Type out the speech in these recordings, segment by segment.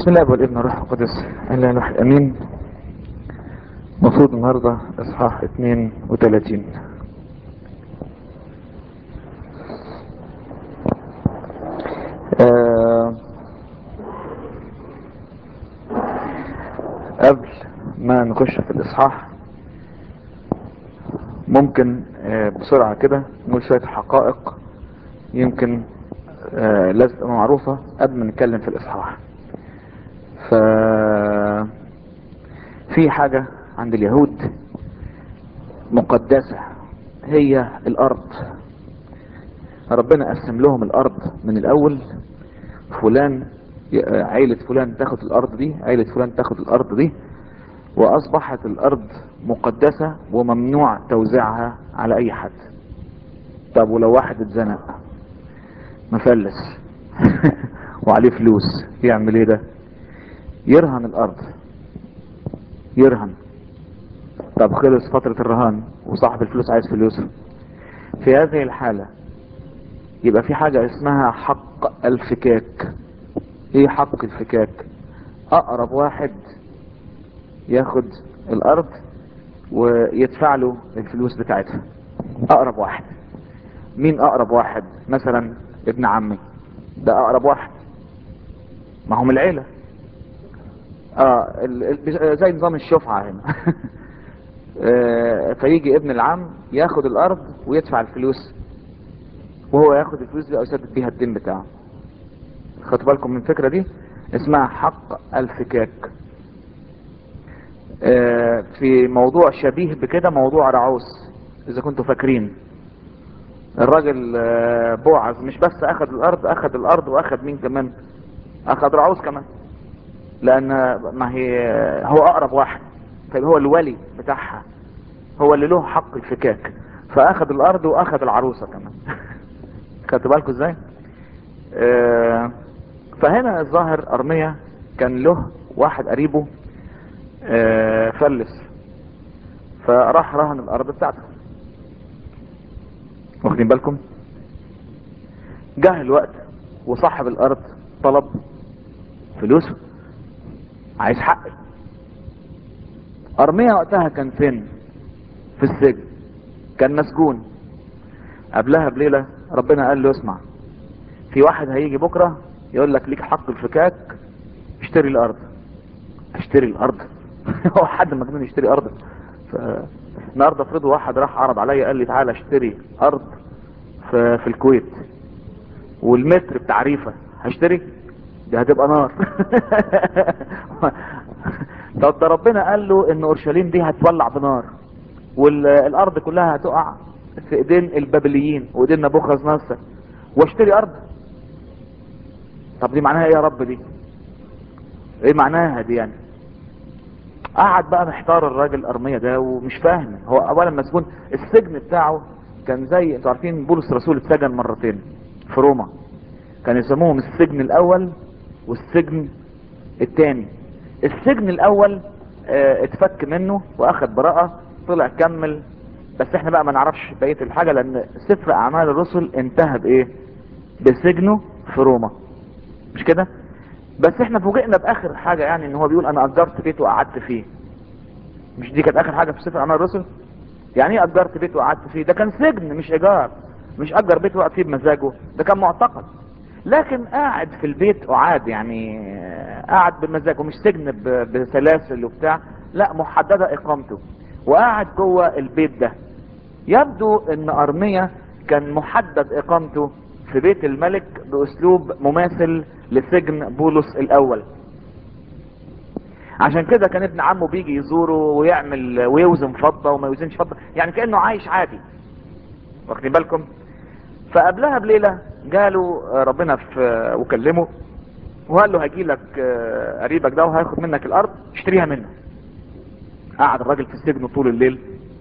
بسم الله والابن والروح القدس الا الواحد امين المفروض النهارده اصحاح 32 آه قبل ما نخش في الاصحاح ممكن آه بسرعة كده نقول شوية حقائق يمكن آه لازم تبقى معروفة قبل ما نتكلم في الاصحاح ف في حاجة عند اليهود مقدسة هي الارض ربنا قسم لهم الارض من الاول فلان عيلة فلان تاخد الارض دي عيلة فلان تاخد الارض دي واصبحت الارض مقدسة وممنوع توزيعها على اي حد طب ولو واحد اتزنق مفلس وعليه فلوس يعمل ايه ده يرهن الارض يرهن طب خلص فترة الرهان وصاحب الفلوس عايز فلوسه في هذه الحالة يبقى في حاجة اسمها حق الفكاك ايه حق الفكاك اقرب واحد ياخد الارض ويدفع له الفلوس بتاعتها اقرب واحد مين اقرب واحد مثلا ابن عمي ده اقرب واحد ما هم العيلة اه زي نظام الشفعة هنا آه فيجي ابن العم ياخد الارض ويدفع الفلوس وهو ياخد الفلوس دي او يسدد بيها الدين بتاعه خدوا بالكم من الفكرة دي اسمها حق الفكاك آه في موضوع شبيه بكده موضوع رعوس اذا كنتوا فاكرين الراجل آه بوعز مش بس اخد الارض اخد الارض واخد مين كمان اخد رعوس كمان لان ما هي هو اقرب واحد طيب هو الولي بتاعها هو اللي له حق الفكاك فاخد الارض واخد العروسة كمان خدتوا بالكم ازاي آه فهنا الظاهر ارمية كان له واحد قريبه آه فلس فراح رهن الارض بتاعته واخدين بالكم جه الوقت وصاحب الارض طلب فلوسه عايز حقه ارمية وقتها كان فين في السجن كان مسجون قبلها بليلة ربنا قال له اسمع في واحد هيجي بكرة يقول لك ليك حق الفكاك اشتري الارض اشتري الارض هو حد مجنون يشتري ارض ف... النهارده افرضوا واحد راح عرض عليا قال لي تعالى اشتري ارض في, في الكويت والمتر بتعريفه هشتري دي هتبقى نار طب ده ربنا قال له ان اورشليم دي هتولع بنار والارض كلها هتقع في ايدين البابليين وايدين نبوخذ نصر واشتري ارض طب دي معناها ايه يا رب دي ايه معناها دي يعني قعد بقى محتار الراجل ارمية ده ومش فاهم هو اولا مسجون السجن بتاعه كان زي انتوا عارفين بولس رسول اتسجن مرتين في روما كان يسموهم السجن الاول والسجن الثاني السجن الاول اه اتفك منه واخد براءة طلع كمل بس احنا بقى ما نعرفش بقية الحاجة لان سفر اعمال الرسل انتهى بايه بسجنه في روما مش كده بس احنا فوجئنا باخر حاجة يعني ان هو بيقول انا اجرت بيت وقعدت فيه مش دي كانت اخر حاجة في سفر اعمال الرسل يعني ايه اجرت بيت وقعدت فيه ده كان سجن مش ايجار مش اجر بيت وقعد فيه بمزاجه ده كان معتقد لكن قاعد في البيت قعاد يعني قاعد بمزاجه مش سجن بسلاسل وبتاع لا محددة اقامته وقاعد جوه البيت ده يبدو ان ارمية كان محدد اقامته في بيت الملك باسلوب مماثل لسجن بولس الاول عشان كده كان ابن عمه بيجي يزوره ويعمل ويوزن فضة وما يوزنش فضة يعني كأنه عايش عادي واخدين بالكم فقبلها بليلة جاله ربنا في وكلمه وقال له هجي لك قريبك ده وهياخد منك الارض اشتريها منه قعد الراجل في السجن طول الليل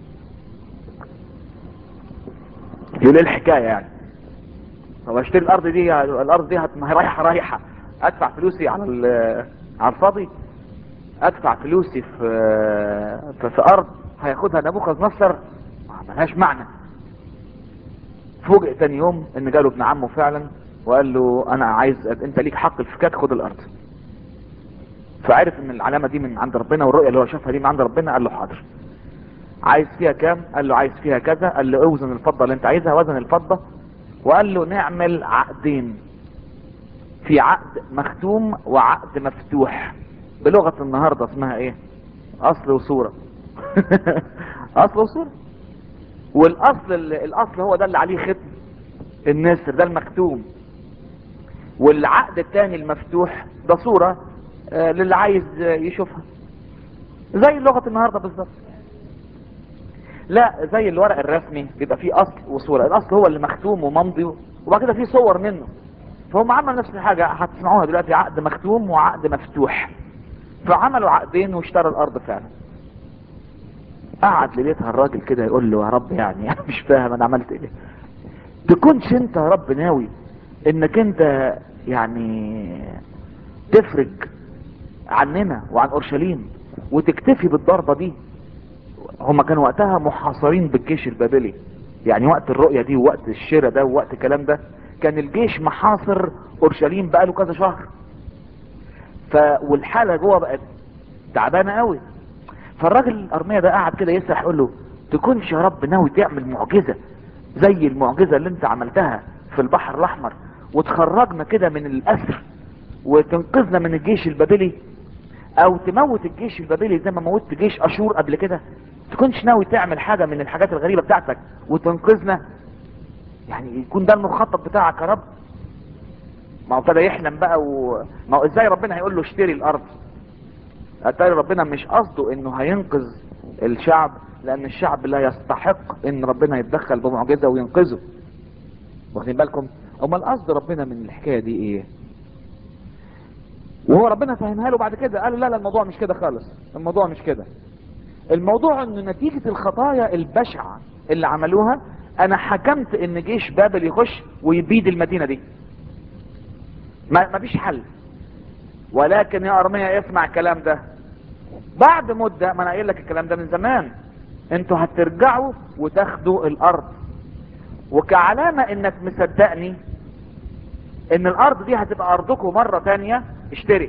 يقول ايه الحكايه يعني طب اشتري الارض دي الارض دي رايحه رايحه ادفع فلوسي على على الفاضي ادفع فلوسي في في, في ارض هياخدها نبوخذ نصر ملهاش معنى فوجئ تاني يوم ان جاله ابن عمه فعلا وقال له انا عايز انت ليك حق الفكاك خد الارض فعرف ان العلامة دي من عند ربنا والرؤية اللي هو شافها دي من عند ربنا قال له حاضر عايز فيها كام قال له عايز فيها كذا قال له اوزن الفضة اللي انت عايزها وزن الفضة وقال له نعمل عقدين في عقد مختوم وعقد مفتوح بلغة النهاردة اسمها ايه اصل وصورة اصل وصورة والاصل الاصل هو ده اللي عليه ختم النسر ده المختوم والعقد الثاني المفتوح ده صورة آه للي عايز يشوفها زي لغة النهاردة بالظبط لا زي الورق الرسمي بيبقى فيه اصل وصورة الاصل هو اللي مختوم وممضي وبعد كده فيه صور منه فهم عمل نفس الحاجة هتسمعوها دلوقتي عقد مختوم وعقد مفتوح فعملوا عقدين واشتروا الارض فعلا قعد لبيتها الراجل كده يقول له يا رب يعني انا مش فاهم انا عملت ايه تكونش انت يا رب ناوي انك انت يعني تفرج عننا وعن اورشليم وتكتفي بالضربة دي هما كانوا وقتها محاصرين بالجيش البابلي يعني وقت الرؤية دي ووقت الشراء ده ووقت الكلام ده كان الجيش محاصر اورشليم بقاله كذا شهر ف والحالة جوه بقت تعبانة قوي فالراجل الارمية ده قاعد كده يسرح يقول له تكونش يا رب ناوي تعمل معجزة زي المعجزة اللي انت عملتها في البحر الاحمر وتخرجنا كده من الاسر وتنقذنا من الجيش البابلي او تموت الجيش البابلي زي ما موتت جيش اشور قبل كده تكونش ناوي تعمل حاجة من الحاجات الغريبة بتاعتك وتنقذنا يعني يكون ده المخطط بتاعك يا رب ما هو ابتدى يحلم بقى و... ما هو ازاي ربنا هيقول له اشتري الارض اتاري ربنا مش قصده انه هينقذ الشعب لان الشعب لا يستحق ان ربنا يتدخل بمعجزة وينقذه واخدين بالكم امال قصد ربنا من الحكاية دي ايه وهو ربنا فهمها له بعد كده قال لا لا الموضوع مش كده خالص الموضوع مش كده الموضوع انه نتيجة الخطايا البشعة اللي عملوها انا حكمت ان جيش بابل يخش ويبيد المدينة دي ما مفيش حل ولكن يا ارميا اسمع الكلام ده بعد مدة ما انا قايل لك الكلام ده من زمان انتوا هترجعوا وتاخدوا الارض وكعلامة انك مصدقني ان الارض دي هتبقى ارضكم مرة تانية اشتري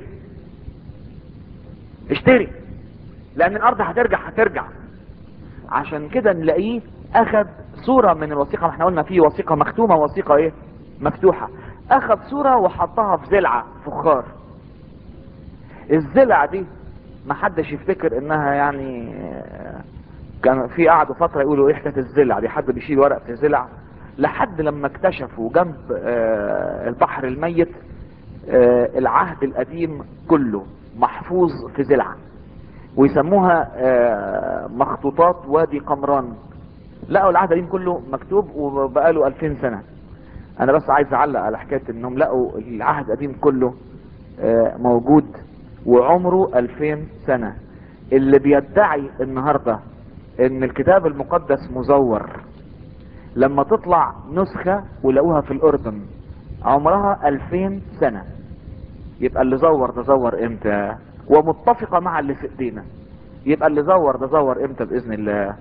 اشتري لان الارض هترجع هترجع عشان كده نلاقيه اخذ صورة من الوثيقة ما احنا قلنا فيه وثيقة مختومة وثيقة ايه مفتوحة اخذ صورة وحطها في زلعة فخار الزلع دي ما حدش يفتكر انها يعني كان في قعدوا فترة يقولوا ايه حكاية الزلع دي حد بيشيل ورق في زلع لحد لما اكتشفوا جنب البحر الميت العهد القديم كله محفوظ في زلعة ويسموها مخطوطات وادي قمران لقوا العهد القديم كله مكتوب وبقاله 2000 سنة انا بس عايز اعلق على حكاية انهم لقوا العهد القديم كله موجود وعمره 2000 سنة اللي بيدعي النهاردة ان الكتاب المقدس مزور لما تطلع نسخة ولقوها في الاردن عمرها 2000 سنة يبقى اللي زور ده زور امتى ومتفقة مع اللي في ايدينا يبقى اللي زور ده زور امتى باذن الله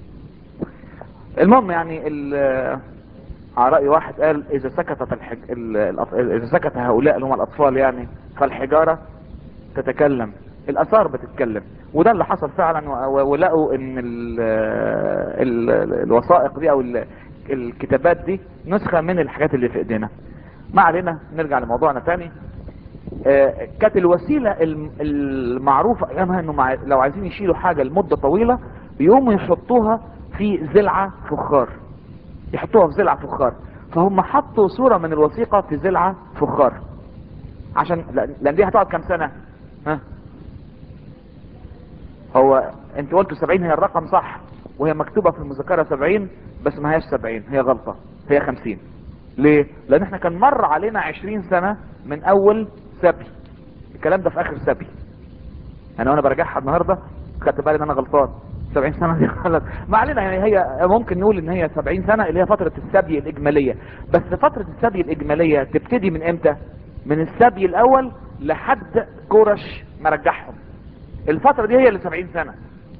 المهم يعني على رأي واحد قال اذا سكتت الحج... اذا سكت هؤلاء اللي هم الاطفال يعني فالحجارة تتكلم الاثار بتتكلم وده اللي حصل فعلا ولقوا ان ال ال الوثائق دي او ال الكتابات دي نسخة من الحاجات اللي في ايدينا ما علينا نرجع لموضوعنا تاني آه كانت الوسيلة المعروفة ايامها انه مع لو عايزين يشيلوا حاجة لمدة طويلة يقوموا يحطوها في زلعة فخار يحطوها في زلعة فخار فهم حطوا صورة من الوثيقة في زلعة فخار عشان لان دي هتقعد كام سنة ها هو انت قلتوا 70 هي الرقم صح وهي مكتوبة في المذكرة 70 بس ما هيش 70 هي غلطة هي 50 ليه لان احنا كان مر علينا 20 سنة من اول سبي الكلام ده في اخر سبي انا وانا برجعها النهاردة خدت بالي ان انا غلطان 70 سنة دي غلط ما علينا يعني هي ممكن نقول ان هي 70 سنة اللي هي فترة السبي الاجمالية بس فترة السبي الاجمالية تبتدي من امتى من السبي الاول لحد كورش مرجعهم الفترة دي هي اللي 70 سنة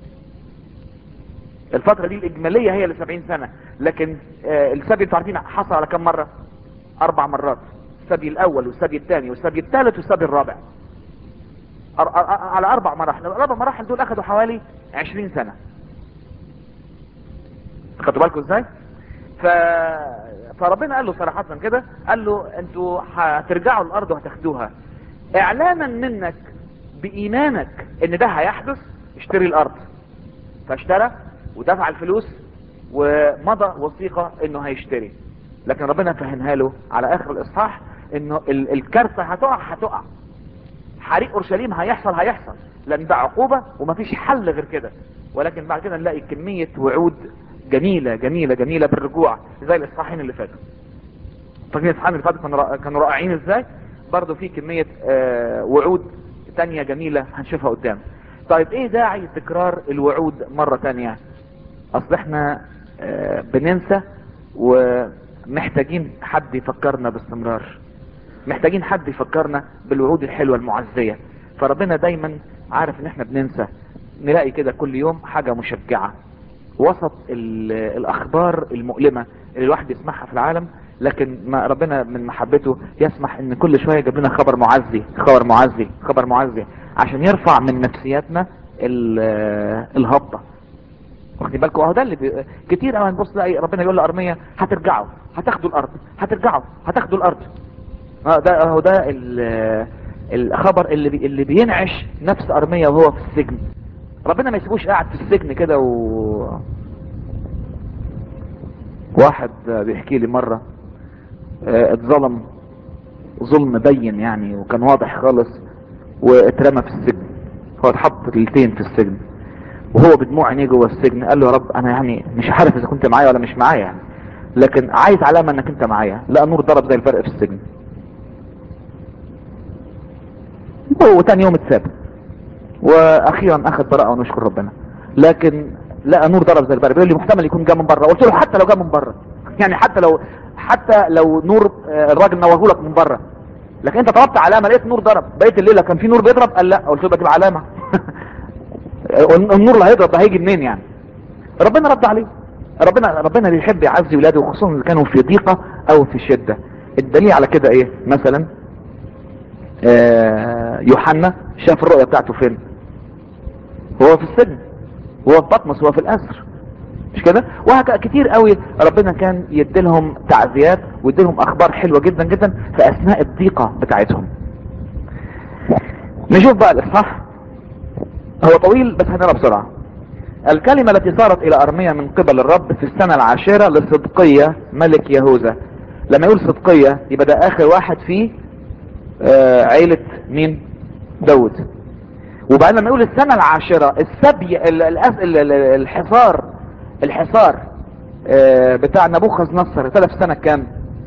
الفترة دي الاجمالية هي اللي 70 سنة لكن آه السبي انتوا عارفين حصل على كم مرة اربع مرات السبي الاول والسبي الثاني والسبي الثالث والسبي الرابع أر- أر- على اربع مراحل الاربع مراحل دول اخدوا حوالي 20 سنة خدوا بالكم ازاي ف... فربنا قال له صراحة كده قال له انتوا هترجعوا الارض وهتاخدوها اعلانا منك بايمانك ان ده هيحدث اشتري الارض فاشترى ودفع الفلوس ومضى وثيقة انه هيشتري لكن ربنا فهمها له على اخر الاصحاح انه ال- الكارثة هتقع هتقع حريق اورشليم هيحصل هيحصل لان ده عقوبة ومفيش حل غير كده ولكن بعد كده نلاقي كمية وعود جميلة جميلة جميلة بالرجوع زي الاصحاحين اللي فاتوا فاكرين الاصحاحين اللي فاتوا كانوا رائع- كانوا رائعين ازاي برضه في كمية آه، وعود تانية جميلة هنشوفها قدام طيب ايه داعي تكرار الوعود مرة تانية اصل احنا آه، بننسى ومحتاجين حد يفكرنا باستمرار محتاجين حد يفكرنا بالوعود الحلوة المعزية فربنا دايما عارف ان احنا بننسى نلاقي كده كل يوم حاجة مشجعة وسط ال- الاخبار المؤلمة اللي الواحد يسمعها في العالم لكن ما ربنا من محبته يسمح ان كل شوية يجيب لنا خبر معزي خبر معزي خبر معزي عشان يرفع من نفسياتنا ال- الهبطة واخدين بالكم اهو ده اللي بي... كتير قوي نبص نلاقي ربنا يقول لارميا هترجعوا هتاخدوا الارض هترجعوا هتاخدوا الارض اه ده اهو ده ال- الخبر اللي بي... اللي بينعش نفس ارميا وهو في السجن ربنا ما يسيبوش قاعد في السجن كده و واحد بيحكي لي مرة اه، اتظلم ظلم بين يعني وكان واضح خالص واترمى في السجن هو اتحط ليلتين في السجن وهو بدموع عينيه جوه السجن قال له يا رب انا يعني مش عارف اذا كنت معايا ولا مش معايا يعني لكن عايز علامة انك انت معايا لقى نور ضرب زي البرق في السجن وتاني يوم اتساب واخيرا اخذ براءة ونشكر ربنا لكن لقى نور ضرب زي البرق بيقول لي محتمل يكون جاء من بره قلت له حتى لو جاء من بره يعني حتى لو حتى لو نور آه، الراجل نوره لك من بره لكن انت طلبت علامه لقيت نور ضرب بقيت الليله كان في نور بيضرب قال لا قلت له بجيب علامه النور اللي هيضرب ده هيجي منين يعني ربنا رد عليه ربنا ربنا بيحب يعزي ولاده وخصوصا اللي كانوا في ضيقه او في شده الدليل على كده ايه مثلا آه، يوحنا شاف الرؤيه بتاعته فين هو في السجن هو في بطمس هو في الاسر مش كده وهكذا كتير قوي ربنا كان يديلهم تعزيات ويديلهم اخبار حلوه جدا جدا في اثناء الضيقه بتاعتهم نشوف بقى الاصحاح هو طويل بس هنقرا بسرعه الكلمة التي صارت الى ارميا من قبل الرب في السنة العاشرة لصدقية ملك يهوذا لما يقول صدقية يبقى ده اخر واحد في آه، عيلة مين داود وبعدين لما يقول السنة العاشرة السبي ال- الأس- ال- ال- الحصار الحصار آه، بتاع نبوخذ نصر ابتدى في سنة كام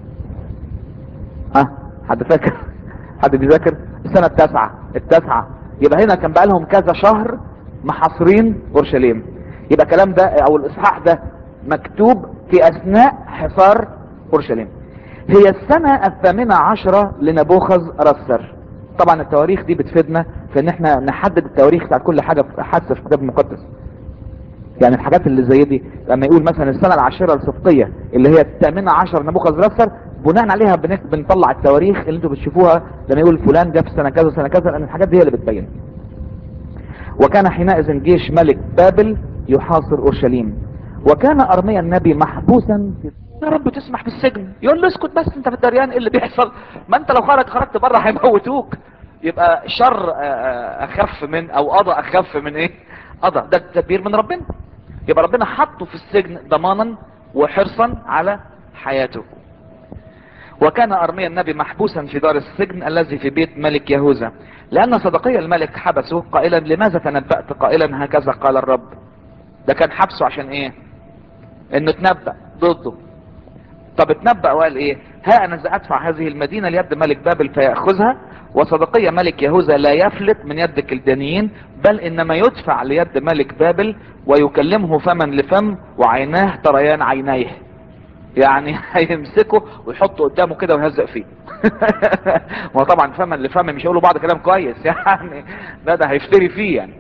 ها حد فاكر حد بيذاكر السنة التاسعة التاسعة يبقى هنا كان بقى لهم كذا شهر محاصرين اورشليم يبقى الكلام ده او الاصحاح ده مكتوب في اثناء حصار اورشليم هي السنة الثامنة عشرة لنبوخذ رسر طبعا التواريخ دي بتفيدنا في ان احنا نحدد التواريخ بتاعت كل حاجة في حادثة في الكتاب المقدس يعني الحاجات اللي زي دي لما يقول مثلا السنة العاشرة الصفقية اللي هي الثامنة عشر نبوخذ رسر بناء عليها بن- بنطلع التواريخ اللي انتوا بتشوفوها لما يقول فلان جه في سنة كذا سنة كذا لان الحاجات دي هي اللي بتبين وكان حينئذ جيش ملك بابل يحاصر اورشليم وكان ارميا النبي محبوسا في يا رب تسمح بالسجن يقول له اسكت بس انت في الدريان ايه اللي بيحصل ما انت لو خرج خرجت بره هيموتوك يبقى شر آه، آه، اخف من او قضى اخف من ايه قضى ده تدبير من ربنا يبقى ربنا حطه في السجن ضمانا وحرصا على حياته وكان أرميا النبي محبوسا في دار السجن الذي في بيت ملك يهوذا لأن صدقي الملك حبسه قائلا لماذا تنبأت قائلا هكذا قال الرب ده كان حبسه عشان ايه انه تنبأ ضده طب اتنبأ وقال ايه ها انا سأدفع هذه المدينة ليد ملك بابل فيأخذها وصدقية ملك يهوذا لا يفلت من يد الكلدانيين بل انما يدفع ليد ملك بابل ويكلمه فما لفم وعيناه تريان عينيه يعني هيمسكه ويحطه قدامه كده ويهزق فيه ما طبعا فما لفم مش هيقولوا بعض كلام كويس يعني لا ده هيفتري فيه يعني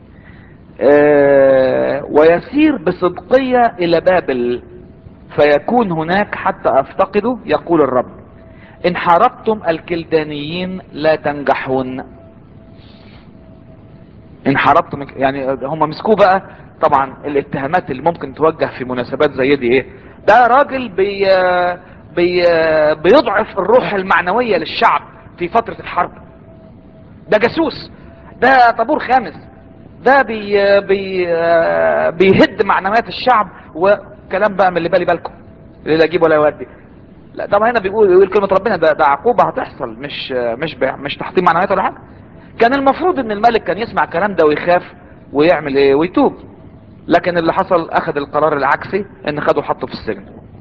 آه، ويسير بصدقية الى بابل فيكون هناك حتى افتقده يقول الرب ان حاربتم الكلدانيين لا تنجحون ان حربت من يعني هم مسكوه بقى طبعا الاتهامات اللي ممكن توجه في مناسبات زي دي ايه ده راجل بي بي بيضعف الروح المعنوية للشعب في فترة الحرب ده جاسوس ده طابور خامس ده بي بي بيهد معنويات الشعب وكلام بقى من اللي بالي بالكم اللي لا يجيب ولا يودي لا طبعا هنا بيقول يقول كلمة ربنا ده, ده عقوبة هتحصل مش مش بي- مش تحطيم معنويات ولا حاجة كان المفروض ان الملك كان يسمع الكلام ده ويخاف ويعمل ايه ويتوب لكن اللي حصل اخذ القرار العكسي ان خده حطه في السجن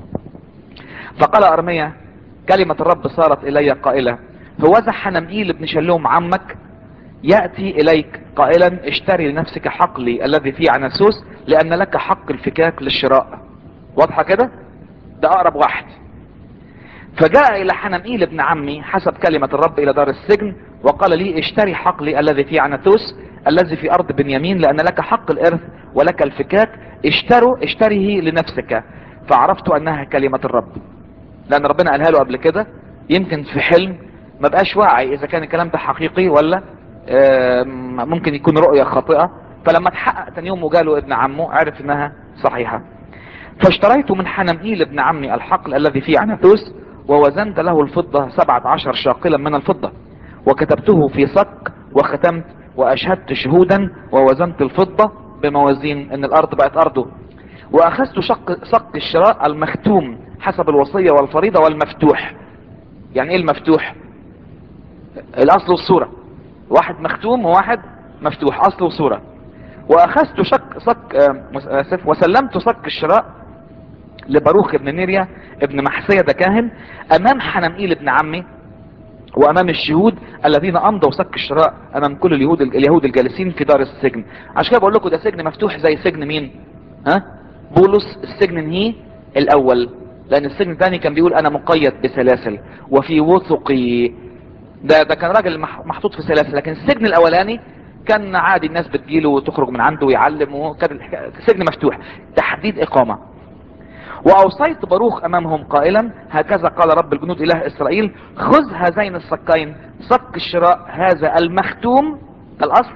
فقال ارميا كلمة الرب صارت الي قائلة هوذا حنمئيل ابن شلوم عمك يأتي اليك قائلا اشتري لنفسك حقلي الذي في عناسوس لان لك حق الفكاك للشراء واضحة كده ده اقرب واحد فجاء الى حنمئيل ابن عمي حسب كلمة الرب الى دار السجن وقال لي اشتري حقلي الذي في عناتوس الذي في ارض بنيامين لان لك حق الارث ولك الفكاك اشتروا اشتريه لنفسك فعرفت انها كلمة الرب لان ربنا قالها له قبل كده يمكن في حلم ما بقاش واعي اذا كان الكلام ده حقيقي ولا آم، ممكن يكون رؤية خاطئة فلما تحقق تاني يوم وجاله ابن عمه عرف انها صحيحة فاشتريت من حنمئيل ابن عمي الحقل الذي في عناتوس ووزنت له الفضة سبعة عشر شاقلا من الفضة وكتبته في صك وختمت واشهدت شهودا ووزنت الفضة بموازين ان الارض بقت ارضه واخذت شق صك الشراء المختوم حسب الوصية والفريضة والمفتوح يعني ايه المفتوح الاصل والصورة واحد مختوم وواحد مفتوح اصل وصورة واخذت شك صك آه، اسف وسلمت صك الشراء لباروخ ابن نيريا ابن محسية ده كاهن امام حنمئيل ابن عمي وامام الشهود الذين امضوا صك الشراء امام كل اليهود اليهود الجالسين في دار السجن عشان كده بقول لكم ده سجن مفتوح زي سجن مين ها بولس السجن نهي الاول لان السجن الثاني كان بيقول انا مقيد بسلاسل وفي وثقي ده ده كان راجل مح- محطوط في سلاسل لكن السجن الاولاني كان عادي الناس بتجيله وتخرج من عنده ويعلم وكان الحكاية- سجن مفتوح تحديد اقامه واوصيت باروخ امامهم قائلا هكذا قال رب الجنود اله اسرائيل خذ هذين الصكين صك الشراء هذا المختوم ده الاصل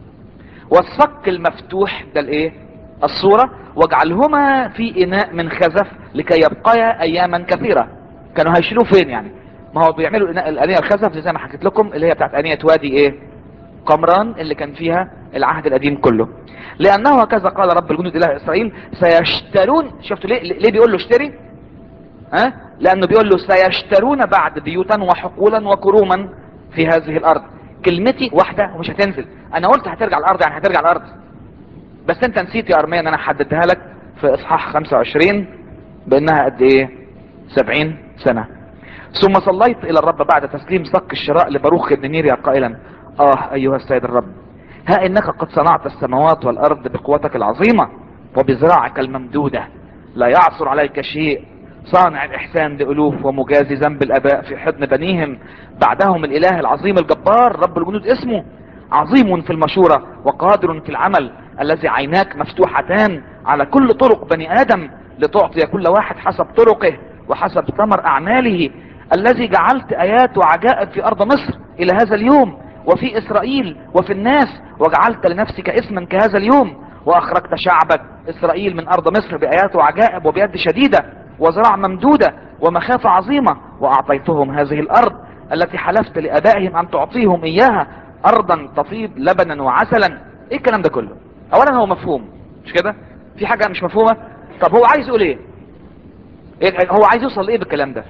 والصك المفتوح ده الايه الصورة واجعلهما في اناء من خزف لكي يبقيا اياما كثيرة كانوا هيشيلوه فين يعني ما هو بيعملوا الاناء الانية الخزف زي ما حكيت لكم اللي هي بتاعت انية وادي ايه قمران اللي كان فيها العهد القديم كله لانه هكذا قال رب الجنود اله اسرائيل سيشترون شفتوا ليه ليه بيقول له اشتري ها لانه بيقول له سيشترون بعد بيوتا وحقولا وكروما في هذه الارض كلمتي واحدة ومش هتنزل انا قلت هترجع الارض يعني هترجع الارض بس انت نسيت يا ارميا ان انا حددتها لك في اصحاح 25 بانها قد ايه 70 سنة ثم صليت الى الرب بعد تسليم صك الشراء لباروخ بن نيريا قائلا اه ايها السيد الرب ها انك قد صنعت السماوات والارض بقوتك العظيمة وبذراعك الممدودة لا يعصر عليك شيء صانع الاحسان لالوف ومجازي ذنب الاباء في حضن بنيهم بعدهم الاله العظيم الجبار رب الجنود اسمه عظيم في المشورة وقادر في العمل الذي عيناك مفتوحتان على كل طرق بني ادم لتعطي كل واحد حسب طرقه وحسب ثمر اعماله الذي جعلت ايات وعجائب في ارض مصر الى هذا اليوم وفي اسرائيل وفي الناس وجعلت لنفسك اسما كهذا اليوم واخرجت شعبك اسرائيل من ارض مصر بايات وعجائب وبيد شديدة وزراع ممدودة ومخافة عظيمة واعطيتهم هذه الارض التي حلفت لابائهم ان تعطيهم اياها ارضا تفيض لبنا وعسلا ايه الكلام ده كله اولا هو مفهوم مش كده في حاجة مش مفهومة طب هو عايز يقول ايه إيه- هو عايز يوصل لايه بالكلام ده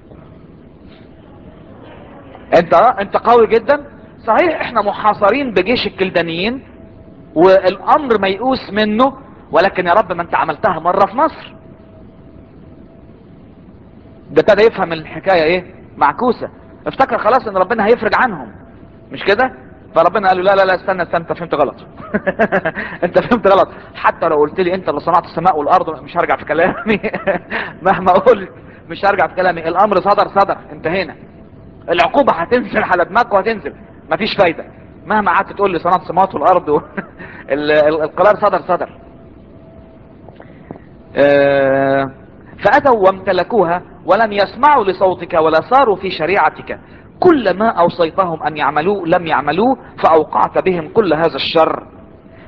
انت انت قوي جدا صحيح احنا محاصرين بجيش الكلدانيين والامر ميؤوس منه ولكن يا رب ما انت عملتها مرة في مصر ده ابتدى يفهم الحكاية ايه معكوسة افتكر خلاص ان ربنا هيفرج عنهم مش كده فربنا قال له لا لا لا استنى استنى انت فهمت غلط انت فهمت غلط حتى لو قلت لي انت اللي صنعت السماء والارض مش هرجع في كلامي مهما قلت مش هرجع في كلامي الامر صدر صدر انتهينا العقوبة هتنزل على دماغك وهتنزل مفيش فايدة مهما قعدت تقول لي صنعت السماوات والارض و... ال- ال- القرار صدر صدر آه، فأتوا وامتلكوها ولم يسمعوا لصوتك ولا صاروا في شريعتك كل ما أوصيتهم أن يعملوه لم يعملوه فأوقعت بهم كل هذا الشر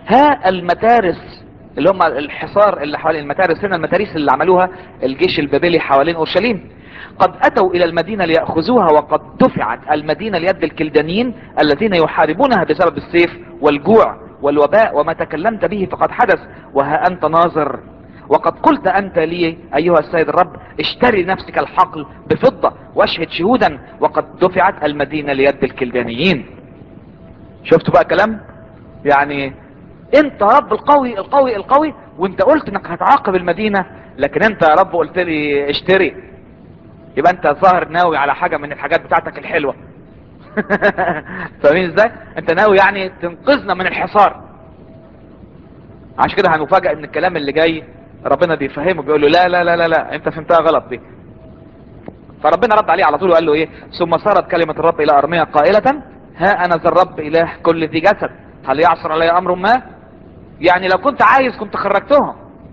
ها المتارس اللي هم الحصار اللي حوالين المتارس هنا المتاريس اللي عملوها الجيش البابلي حوالين اورشليم قد اتوا الى المدينة ليأخذوها وقد دفعت المدينة ليد الكلدانيين الذين يحاربونها بسبب السيف والجوع والوباء وما تكلمت به فقد حدث وها انت ناظر وقد قلت انت لي ايها السيد الرب اشتري نفسك الحقل بفضة واشهد شهودا وقد دفعت المدينة ليد الكلدانيين شفتوا بقى كلام يعني انت رب القوي القوي القوي وانت قلت انك هتعاقب المدينة لكن انت يا رب قلت لي اشتري يبقى انت ظاهر ناوي على حاجة من الحاجات بتاعتك الحلوة فاهمين ازاي انت ناوي يعني تنقذنا من الحصار عشان كده هنفاجئ ان الكلام اللي جاي ربنا بيفهمه بيقول له لا لا لا لا لا انت فهمتها غلط دي فربنا رد عليه على طول وقال له ايه ثم صارت كلمة الرب الى ارميا قائلة ها انا ذا الرب اله كل ذي جسد هل يعصر علي امر ما يعني لو كنت عايز كنت خرجتهم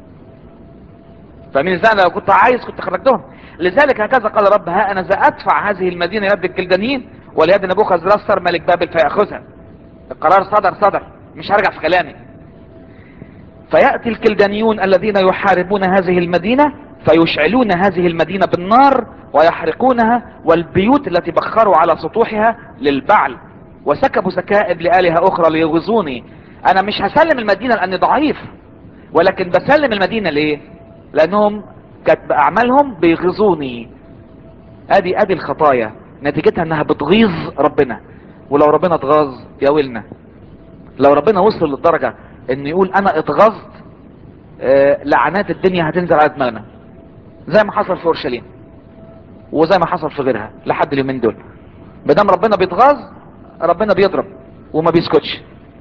فمن ازاي لو كنت عايز كنت خرجتهم لذلك هكذا قال رب ها انا ذا ادفع هذه المدينة يد الكلدانيين وليد نبوخذ نصر ملك بابل فيأخذها القرار صدر صدر مش هرجع في كلامي فيأتي الكلدانيون الذين يحاربون هذه المدينة فيشعلون هذه المدينة بالنار ويحرقونها والبيوت التي بخروا على سطوحها للبعل وسكبوا سكائب لآلهة أخرى ليغزوني أنا مش هسلم المدينة لأني ضعيف ولكن بسلم المدينة ليه لأنهم كانت بأعمالهم بيغزوني أدي أدي الخطايا نتيجتها أنها بتغيظ ربنا ولو ربنا اتغاظ يا ويلنا لو ربنا وصل للدرجة ان يقول انا اتغظت آه لعنات الدنيا هتنزل على دماغنا زي ما حصل في اورشليم وزي ما حصل في غيرها لحد اليومين دول بدام ربنا بيتغاظ ربنا بيضرب وما بيسكتش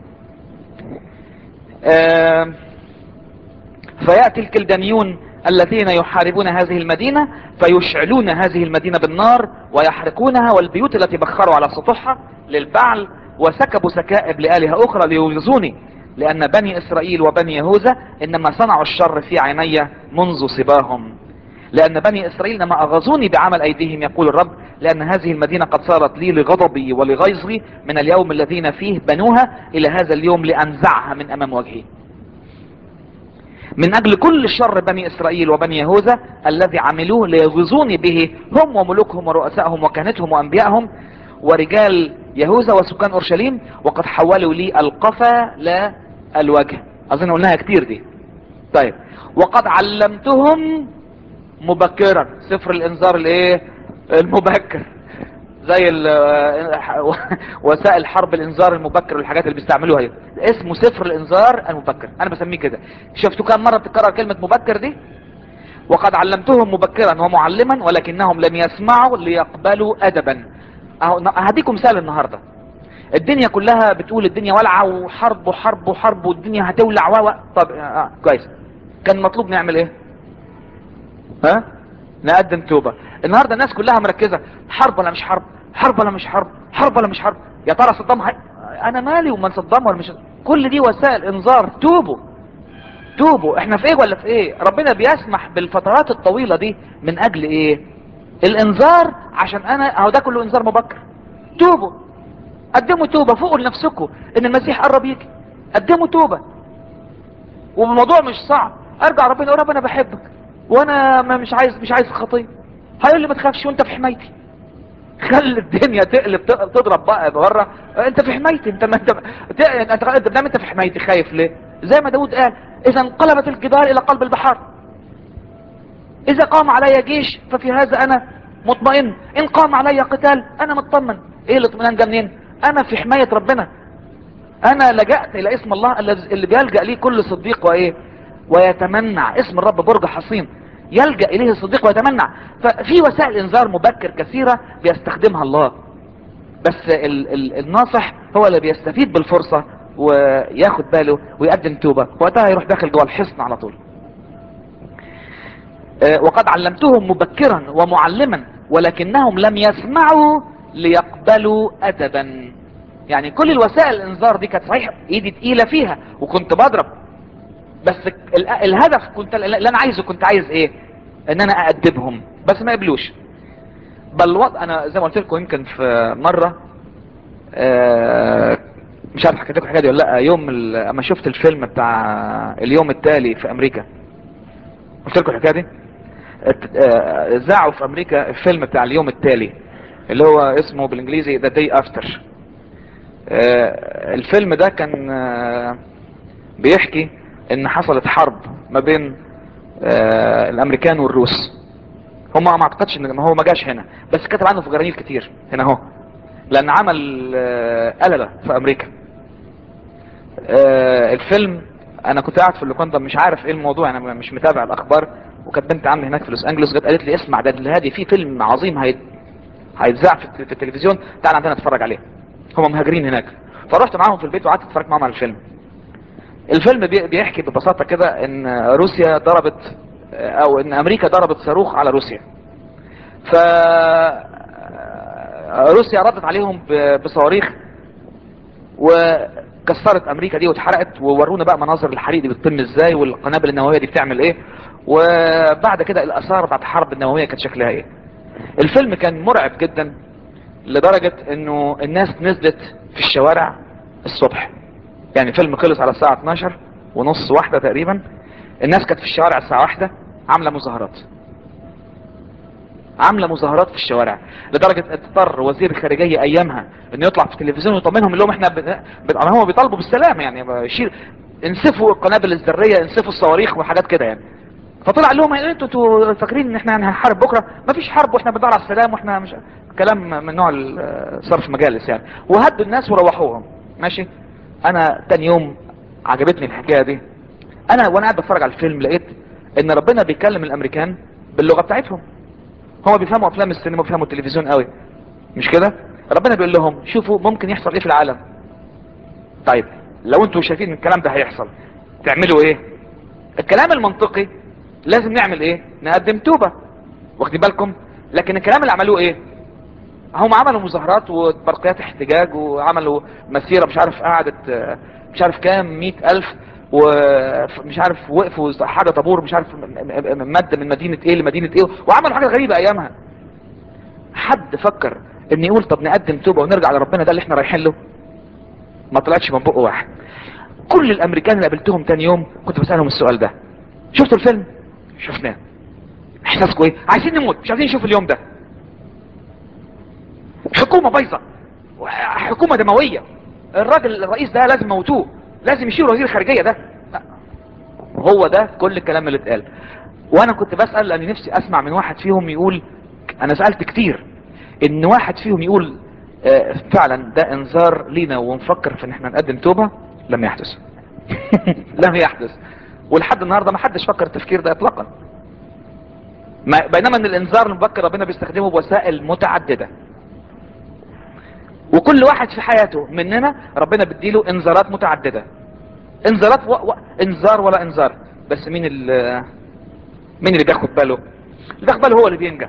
آه فيأتي الكلدانيون الذين يحاربون هذه المدينة فيشعلون هذه المدينة بالنار ويحرقونها والبيوت التي بخروا على سطوحها للبعل وسكبوا سكائب لآلهة أخرى ليغزوني لأن بني إسرائيل وبني يهوذا إنما صنعوا الشر في عيني منذ صباهم لأن بني إسرائيل إنما أغزوني بعمل أيديهم يقول الرب لأن هذه المدينة قد صارت لي لغضبي ولغيظي من اليوم الذين فيه بنوها إلى هذا اليوم لأنزعها من أمام وجهي من أجل كل شر بني إسرائيل وبني يهوذا الذي عملوه ليغزوني به هم وملوكهم ورؤسائهم وكهنتهم وأنبيائهم ورجال يهوذا وسكان أورشليم وقد حولوا لي القفا لا الوجه أظن قلناها كتير دي طيب وقد علمتهم مبكرا سفر الانذار الايه المبكر زي وسائل حرب الانذار المبكر والحاجات اللي بيستعملوها دي اسمه سفر الانذار المبكر انا بسميه كده شفتوا كم مرة بتكرر كلمة مبكر دي وقد علمتهم مبكرا ومعلما ولكنهم لم يسمعوا ليقبلوا ادبا اهو هديكم مثال النهاردة الدنيا كلها بتقول الدنيا ولعة وحرب وحرب وحرب والدنيا هتولع و طب آه كويس كان مطلوب نعمل ايه ها نقدم توبة النهاردة الناس كلها مركزة حرب ولا مش حرب حرب ولا مش حرب حرب ولا مش حرب يا ترى صدام هي... انا مالي ومن صدام ولا مش كل دي وسائل انذار توبوا توبوا احنا في ايه ولا في ايه ربنا بيسمح بالفترات الطويلة دي من اجل ايه الانذار عشان انا اهو ده كله انذار مبكر توبوا قدموا توبة فوقوا لنفسكم ان المسيح قرب يجي قدموا توبة والموضوع مش صعب ارجع ربنا يقول رب انا بحبك وانا ما مش عايز مش عايز خطيه هيقول لي ما تخافش وانت في حمايتي خلي الدنيا تقلب تضرب بقى بره انت في حمايتي انت ما انت انت انت انت في حمايتي خايف ليه زي ما داود قال اذا انقلبت الجبال الى قلب البحر اذا قام علي جيش ففي هذا انا مطمئن ان قام علي قتال انا مطمن ايه الاطمئنان ده منين انا في حماية ربنا انا لجأت الى اسم الله اللي بيلجأ ليه كل صديق وايه ويتمنع اسم الرب برج حصين يلجأ اليه الصديق ويتمنع ففي وسائل انذار مبكر كثيرة بيستخدمها الله بس ال ال الناصح هو اللي بيستفيد بالفرصة وياخد باله ويقدم توبة وقتها يروح داخل جوه الحصن على طول أه وقد علمتهم مبكرا ومعلما ولكنهم لم يسمعوا ليقبلوا ادبا يعني كل الوسائل الانذار دي كانت صحيح ايدي تقيلة فيها وكنت بضرب بس الهدف كنت اللي انا عايزه كنت عايز ايه ان انا اادبهم بس ما قبلوش بل وضع انا زي ما قلت لكم يمكن في مرة آه مش مش عارف حكيت لكم الحكايه دي ولا لا يوم ال- اما شفت الفيلم بتاع اليوم التالي في امريكا قلت لكم الحكايه دي ات- آه، ذاعوا في امريكا الفيلم بتاع اليوم التالي اللي هو اسمه بالانجليزي ذا داي افتر الفيلم ده كان آه، بيحكي ان حصلت حرب ما بين آه، الامريكان والروس هم ما اعتقدش ان هو ما جاش هنا بس كتب عنه في جرانيل كتير هنا اهو لان عمل آه، قلبة في امريكا آه، الفيلم انا كنت قاعد في اللوكاندا مش عارف ايه الموضوع انا مش متابع الاخبار وكانت بنت عمي هناك في لوس انجلوس جت قالت لي اسمع ده الهادي في فيلم عظيم هي- هيتذاع في الت- في التلفزيون تعال عندنا نتفرج عليه هم مهاجرين هناك فرحت معاهم في البيت وقعدت اتفرج معاهم على الفيلم الفيلم بي- بيحكي ببساطة كده ان روسيا ضربت او ان امريكا ضربت صاروخ على روسيا ف روسيا ردت عليهم ب- بصواريخ وكسرت امريكا دي واتحرقت وورونا بقى مناظر الحريق دي بتتم ازاي والقنابل النوويه دي بتعمل ايه وبعد كده الاثار بتاعت الحرب النوويه كانت شكلها ايه الفيلم كان مرعب جدا لدرجة انه الناس نزلت في الشوارع الصبح يعني الفيلم خلص على الساعة 12 ونص واحدة تقريبا الناس كانت في الشوارع الساعة واحدة عاملة مظاهرات عاملة مظاهرات في الشوارع لدرجة اضطر وزير الخارجية ايامها انه يطلع في التلفزيون ويطمنهم يقول لهم احنا ب... ب... هم بيطالبوا بالسلام يعني يشيل انسفوا القنابل الذرية انسفوا الصواريخ وحاجات كده يعني فطلع لهم إيه انتوا انتوا فاكرين ان احنا هنحارب بكره مفيش حرب واحنا بندور على السلام واحنا مش كلام من نوع ال- صرف مجالس يعني وهدوا الناس وروحوهم ماشي انا تاني يوم عجبتني الحكايه دي انا وانا قاعد بتفرج على الفيلم لقيت ان ربنا بيكلم الامريكان باللغه بتاعتهم هما بيفهموا افلام السينما وبيفهموا التلفزيون قوي مش كده ربنا بيقول لهم شوفوا ممكن يحصل ايه في العالم طيب لو انتوا شايفين ان الكلام ده هيحصل تعملوا ايه الكلام المنطقي لازم نعمل ايه نقدم توبة واخدين بالكم لكن الكلام اللي عملوه ايه هم عملوا مظاهرات وبرقيات احتجاج وعملوا مسيرة مش عارف قعدت آه، مش عارف كام مئة الف ومش عارف وقفوا حاجة طابور مش عارف م- م- م- مادة من مدينة ايه لمدينة ايه وعملوا حاجة غريبة ايامها حد فكر ان يقول طب نقدم توبة ونرجع لربنا ده اللي احنا رايحين له ما طلعتش من بقه واحد كل الامريكان اللي قابلتهم تاني يوم كنت بسألهم السؤال ده شفتوا الفيلم شفناه احساسكم ايه عايزين نموت مش عايزين نشوف اليوم ده حكومة بايظة حكومة دموية الراجل الرئيس ده لازم موتوه لازم يشيل وزير الخارجية ده لا. هو ده كل الكلام اللي اتقال وانا كنت بسأل لاني نفسي اسمع من واحد فيهم يقول انا سألت كتير ان واحد فيهم يقول آه، فعلا ده انذار لينا ونفكر في ان احنا نقدم توبة لم يحدث لم يحدث ولحد النهاردة ما حدش فكر التفكير ده اطلاقا ما- بينما ان الانذار المبكر ربنا بيستخدمه بوسائل متعددة وكل واحد في حياته مننا ربنا بيديله انذارات متعددة انذارات و... و... انذار ولا انذار بس مين ال... مين اللي بياخد باله اللي بياخد باله هو اللي بينجح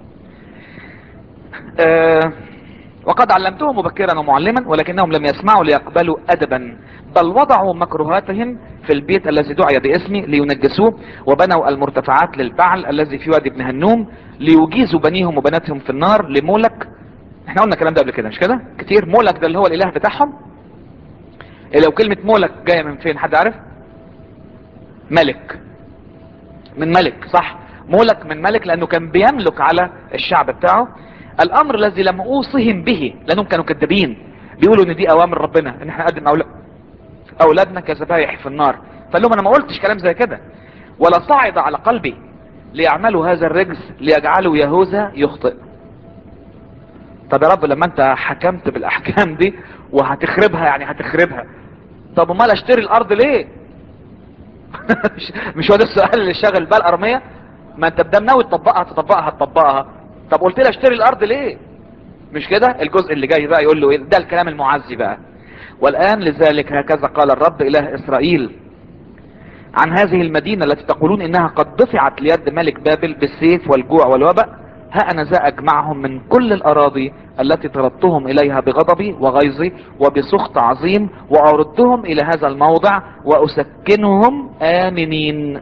آه... وقد علمتهم مبكرا ومعلما ولكنهم لم يسمعوا ليقبلوا ادبا بل وضعوا مكروهاتهم في البيت الذي دعي باسمي لينجسوه وبنوا المرتفعات للبعل الذي في وادي ابن هنوم ليجيزوا بنيهم وبناتهم في النار لمولك احنا قلنا الكلام ده قبل كده مش كده كتير مولك ده اللي هو الاله بتاعهم لو كلمة مولك جاية من فين حد عارف ملك من ملك صح مولك من ملك لانه كان بيملك على الشعب بتاعه الامر الذي لم اوصهم به لانهم كانوا كذابين بيقولوا ان دي اوامر ربنا ان احنا نقدم أولاد اولادنا كذبايح في النار فقال لهم انا ما قلتش كلام زي كده ولا صعد على قلبي ليعملوا هذا الرجس ليجعلوا يهوذا يخطئ طب يا رب لما انت حكمت بالاحكام دي وهتخربها يعني هتخربها طب امال اشتري الارض ليه مش- مش هو ده السؤال اللي شاغل بال ارميه ما انت بدام ناوي تطبقها تطبقها تطبقها طب قلت لي اشتري الارض ليه مش كده الجزء اللي جاي بقى يقول له ايه ده الكلام المعزي بقى والان لذلك هكذا قال الرب اله اسرائيل عن هذه المدينة التي تقولون انها قد دفعت ليد ملك بابل بالسيف والجوع والوباء ها انا ذا اجمعهم من كل الاراضي التي طردتهم اليها بغضبي وغيظي وبسخط عظيم واردهم الى هذا الموضع واسكنهم امنين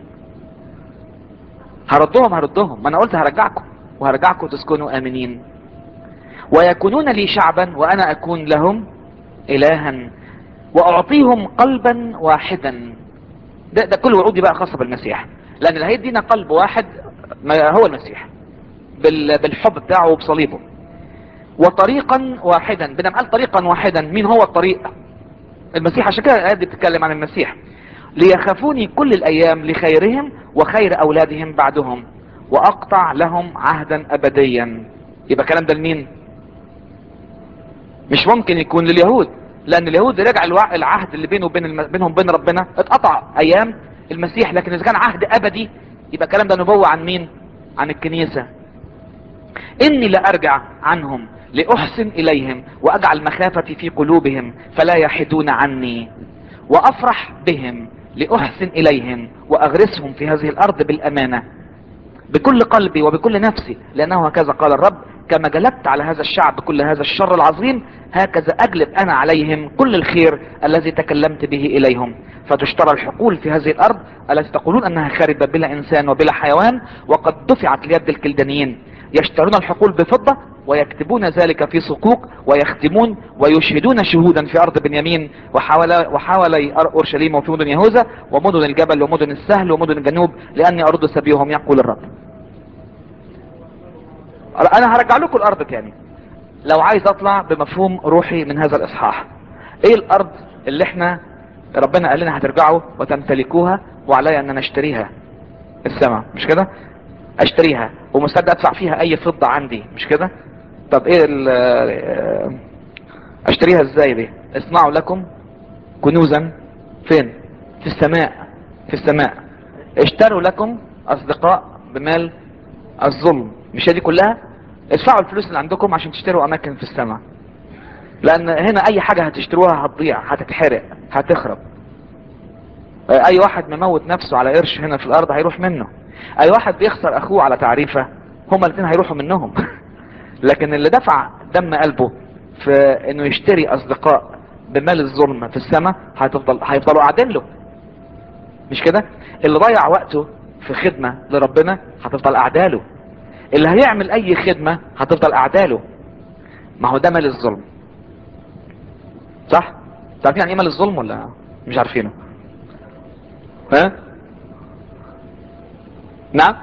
هردهم هردهم ما انا قلت هرجعكم وهرجعكم تسكنوا امنين ويكونون لي شعبا وانا اكون لهم الها واعطيهم قلبا واحدا ده, ده كل وعودي بقى خاصة بالمسيح لان اللي هيدينا قلب واحد ما هو المسيح بال- بالحب بتاعه وبصليبه وطريقا واحدا بنام قال طريقا واحدا مين هو الطريق المسيح عشان كده الآية دي بتتكلم عن المسيح ليخافوني كل الأيام لخيرهم وخير أولادهم بعدهم وأقطع لهم عهدا أبديا يبقى الكلام ده لمين مش ممكن يكون لليهود لأن اليهود رجع الوع- العهد اللي بينه وبين الم... بينهم وبين ربنا اتقطع أيام المسيح لكن إذا كان عهد أبدي يبقى الكلام ده نبوة عن مين عن الكنيسة إني لأرجع عنهم لأحسن إليهم وأجعل مخافتي في قلوبهم فلا يحدون عني وأفرح بهم لأحسن إليهم وأغرسهم في هذه الأرض بالأمانة بكل قلبي وبكل نفسي لأنه هكذا قال الرب كما جلبت على هذا الشعب كل هذا الشر العظيم هكذا أجلب أنا عليهم كل الخير الذي تكلمت به إليهم فتشترى الحقول في هذه الأرض التي تقولون أنها خاربة بلا إنسان وبلا حيوان وقد دفعت ليد الكلدانيين يشترون الحقول بفضة ويكتبون ذلك في صكوك ويختمون ويشهدون شهودا في أرض بنيامين وحول وحوالي أر- أورشليم وفي مدن يهوذا ومدن الجبل ومدن السهل ومدن الجنوب لأني أرد سبيهم يقول الرب أنا هرجع لكم الأرض تاني لو عايز أطلع بمفهوم روحي من هذا الإصحاح إيه الأرض اللي إحنا ربنا قال لنا هترجعوا وتمتلكوها وعلي أن نشتريها السماء مش كده اشتريها ومستعد ادفع فيها اي فضة عندي مش كده طب ايه ال- آه، اشتريها ازاي دي اصنعوا لكم كنوزا فين في السماء في السماء اشتروا لكم اصدقاء بمال الظلم مش هي دي كلها ادفعوا الفلوس اللي عندكم عشان تشتروا اماكن في السماء لان هنا اي حاجة هتشتروها هتضيع هتتحرق هتخرب اي واحد مموت نفسه على قرش هنا في الارض هيروح منه اي واحد بيخسر اخوه على تعريفة هما الاثنين هيروحوا منهم لكن اللي دفع دم قلبه في انه يشتري اصدقاء بمال الظلم في السماء هتفضل هيفضلوا قاعدين له مش كده اللي ضيع وقته في خدمة لربنا هتفضل قاعداله اللي هيعمل اي خدمة هتفضل قاعداله ما هو ده مال الظلم صح عارفين يعني ايه مال الظلم ولا مش عارفينه ها نعم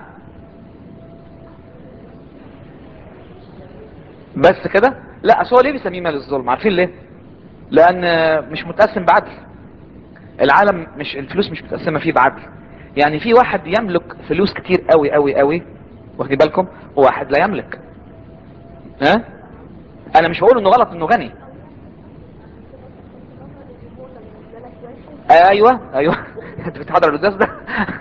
بس كده لا اصل هو ليه بيسميه مال الظلم عارفين ليه لان مش متقسم بعدل العالم مش الفلوس مش متقسمه فيه بعدل يعني في واحد يملك فلوس كتير قوي قوي قوي واخدين بالكم وواحد لا يملك ها انا مش بقول انه غلط انه غني ايوه ايوه انت بتحضر القداس ده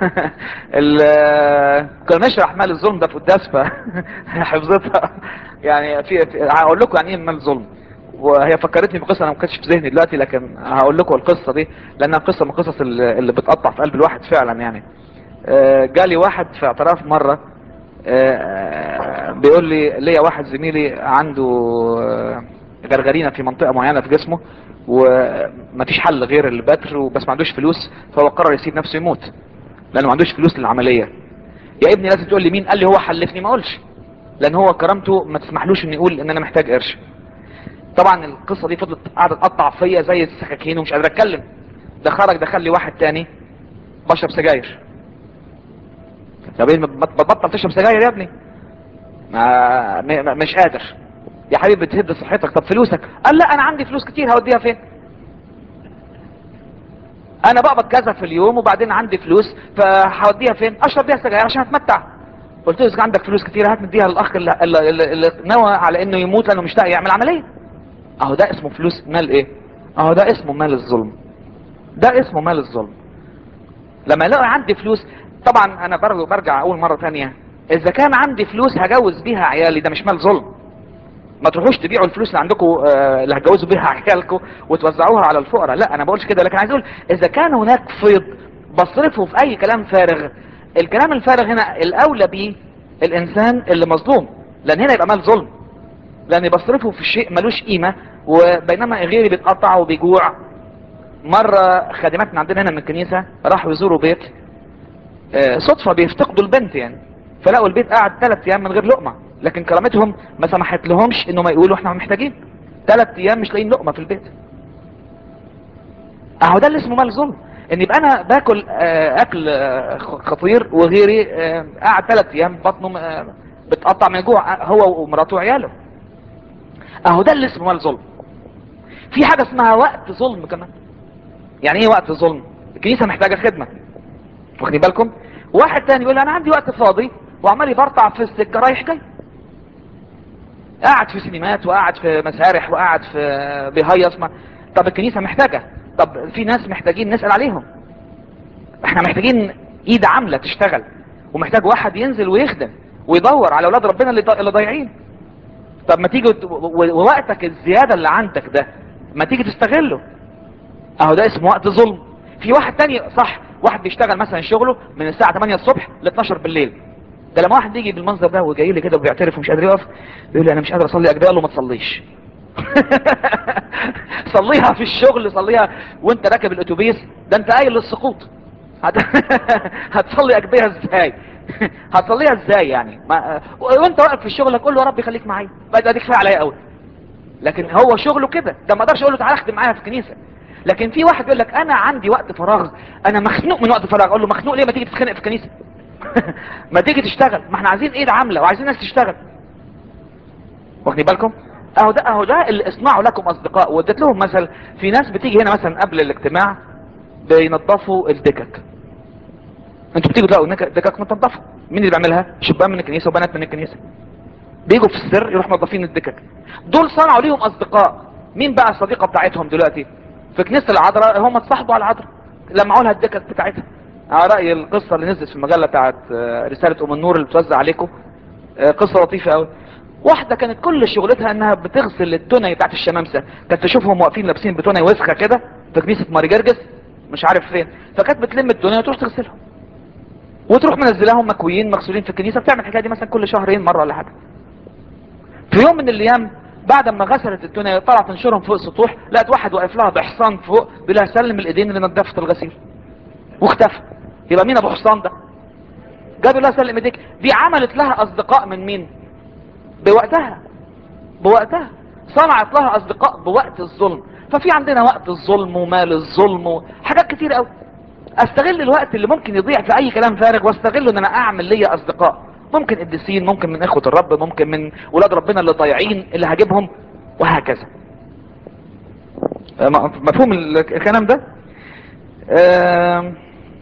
ال- كنا نشرح مال الظلم ده في القداس فحفظتها يعني في في- هقول لكم يعني ايه مال الظلم وهي فكرتني بقصه انا ما كانتش في ذهني دلوقتي لكن هقول لكم القصه دي لانها قصه من القصص اللي اللي بتقطع في قلب الواحد فعلا يعني آه، جالي واحد في اعتراف مره آه، بيقول لي ليا واحد زميلي عنده آه، غرغرينه في منطقه معينه في جسمه ومفيش حل غير البتر وبس ما عندوش فلوس فهو قرر يسيب نفسه يموت لانه ما عندوش فلوس للعمليه يا ابني لازم تقول لي مين قال لي هو حلفني ما اقولش لان هو كرامته ما تسمحلوش انه يقول ان انا محتاج قرش طبعا القصه دي فضلت قاعده تقطع فيا زي السكاكين ومش قادر اتكلم ده خرج دخل لي واحد تاني بشرب سجاير طب إيه، ما تبطل تشرب سجاير يا ابني ما م- مش قادر يا حبيبي بتهد صحتك طب فلوسك قال لا انا عندي فلوس كتير هوديها فين انا بقبض كذا في اليوم وبعدين عندي فلوس فهوديها فين اشرب بيها سجاير عشان اتمتع قلت له اذا عندك فلوس كتير هات نديها للاخ اللي, اللي, اللي, اللي نوى على انه يموت لانه مشتاق يعمل عمليه اهو ده اسمه فلوس مال ايه اهو ده اسمه مال الظلم ده اسمه مال الظلم لما الاقي عندي فلوس طبعا انا برضه برجع اقول مره تانية اذا كان عندي فلوس هجوز بيها عيالي ده مش مال ظلم ما تروحوش تبيعوا الفلوس اللي عندكم آه، اللي هتجوزوا بيها عيالكم وتوزعوها على الفقراء لا انا بقولش كده لكن عايز اقول اذا كان هناك فيض بصرفه في اي كلام فارغ الكلام الفارغ هنا الاولى بيه الانسان اللي مظلوم لان هنا يبقى مال ظلم لان بصرفه في شيء ملوش قيمة وبينما غيري بيتقطع وبيجوع مرة خادمات عندنا هنا من الكنيسة راحوا يزوروا بيت آه، صدفة بيفتقدوا البنت يعني فلقوا البيت قاعد ثلاث ايام من غير لقمة لكن كرامتهم ما سمحت لهمش انه ما يقولوا احنا محتاجين ثلاث ايام مش لاقيين لقمة في البيت اهو ده اللي اسمه مال ظلم ان يبقى انا باكل آه، اكل آه، خطير وغيري آه، قاعد ثلاث ايام بطنه آه، بتقطع من الجوع آه، هو ومراته وعياله اهو ده اللي اسمه مال ظلم في حاجة اسمها وقت ظلم كمان يعني ايه وقت ظلم الكنيسة محتاجة خدمة واخدين بالكم واحد تاني يقول انا عندي وقت فاضي وعمال يبرطع في السكة رايح جاي قاعد في سينمات وقاعد في مسارح وقاعد في بيهيص ما طب الكنيسة محتاجة طب في ناس محتاجين نسأل عليهم احنا محتاجين ايد عاملة تشتغل ومحتاج واحد ينزل ويخدم ويدور على اولاد ربنا اللي اللي ضايعين طب ما تيجي وت- و- ووقتك الزيادة اللي عندك ده ما تيجي تستغله اهو ده اسمه وقت ظلم في واحد تاني صح واحد بيشتغل مثلا شغله من الساعة 8 الصبح ل 12 بالليل ده لما واحد يجي بالمنظر ده وجاي لي كده وبيعترف ومش قادر يقف بيقول لي انا مش قادر اصلي اجبيه له ما تصليش صليها في الشغل صليها وانت راكب الاتوبيس ده انت قايل للسقوط هت- هتصلي اجبيه ازاي هتصليها ازاي يعني ما... وانت واقف في الشغل هتقول له يا رب خليك معايا بقى ده دي كفايه عليا قوي لكن هو شغله كده ده ما اقدرش اقول له تعالى اخدم معايا في الكنيسه لكن في واحد يقول لك انا عندي وقت فراغ انا مخنوق من وقت فراغ اقول له مخنوق ليه ما تيجي تتخانق في الكنيسه ما تيجي تشتغل ما احنا عايزين ايد عامله وعايزين ناس تشتغل واخدين بالكم اهو ده اهو ده اللي اصنعوا لكم اصدقاء واديت لهم مثل في ناس بتيجي هنا مثلا قبل الاجتماع بينظفوا الدكك انتوا بتيجوا تلاقوا نك- دكك متنظفه مين اللي بيعملها شبان من الكنيسه وبنات من الكنيسه بيجوا في السر يروحوا منظفين الدكك دول صنعوا ليهم اصدقاء مين بقى الصديقه بتاعتهم دلوقتي في كنيسه العذراء هم اتصاحبوا على العذراء لمعوا لها الدكك بتاعتها على راي القصه اللي نزلت في المجله بتاعت آه، رساله ام النور اللي بتوزع عليكم آه، قصه لطيفه قوي واحده كانت كل شغلتها انها بتغسل التوني بتاعت الشمامسه كانت تشوفهم واقفين لابسين بتوني وسخه كده في كنيسه ماري جرجس مش عارف فين فكانت بتلم التوني وتروح تغسلهم وتروح منزلاهم مكويين مغسولين في الكنيسه بتعمل الحكايه دي مثلا كل شهرين مره ولا حاجه في يوم من الايام بعد ما غسلت الدنيا طلعت تنشرهم فوق السطوح لقت واحد واقف لها بحصان فوق بيقول لها سلم الايدين اللي نظفت الغسيل واختفى يبقى مين ابو حصان ده جابوا لها سلم ايديك دي عملت لها اصدقاء من مين بوقتها بوقتها صنعت لها اصدقاء بوقت الظلم ففي عندنا وقت الظلم ومال الظلم وحاجات كتير قوي استغل الوقت اللي ممكن يضيع في اي كلام فارغ واستغله ان انا اعمل ليا اصدقاء ممكن قديسين ممكن من اخوة الرب ممكن من ولاد ربنا اللي ضايعين اللي هجيبهم وهكذا آه، م- مفهوم ال- الكلام ده آم،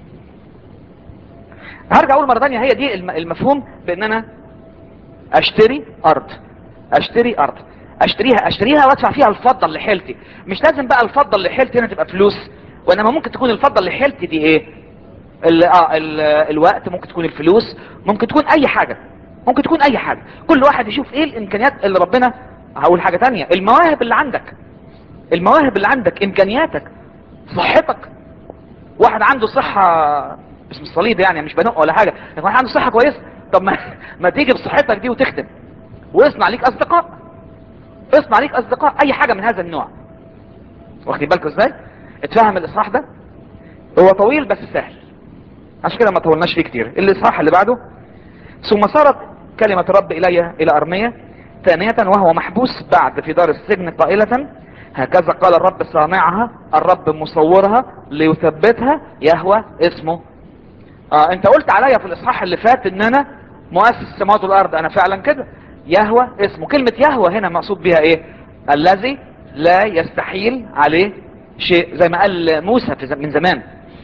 هرجع اقول مرة تانية هي دي الم- المفهوم بان انا اشتري ارض اشتري ارض اشتريها اشتريها وادفع فيها الفضة اللي حيلتي مش لازم بقى الفضة اللي حيلتي هنا تبقى فلوس وانما ممكن تكون الفضة اللي حيلتي دي ايه ال آه ال الوقت ممكن تكون الفلوس ممكن تكون اي حاجة ممكن تكون اي حاجة كل واحد يشوف ايه الامكانيات اللي ربنا هقول حاجة تانية المواهب اللي عندك المواهب اللي عندك امكانياتك صحتك واحد عنده صحة اسم الصليب يعني مش بنق ولا حاجة لكن واحد عنده صحة كويسة طب ما, ما تيجي بصحتك دي وتخدم واصنع ليك اصدقاء اصنع ليك اصدقاء اي حاجة من هذا النوع واخدين بالكم ازاي اتفهم الاصحاح ده هو طويل بس سهل عشان كده ما طولناش فيه كتير الاصحاح اللي بعده ثم صارت كلمة الرب الي الى ارمية ثانية وهو محبوس بعد في دار السجن قائلة هكذا قال الرب صانعها الرب مصورها ليثبتها يهوى اسمه اه انت قلت عليا في الاصحاح اللي فات ان انا مؤسس السماوات والارض انا فعلا كده يهوى اسمه كلمة يهوى هنا مقصود بها ايه الذي لا يستحيل عليه شيء زي ما قال موسى في زم- من زمان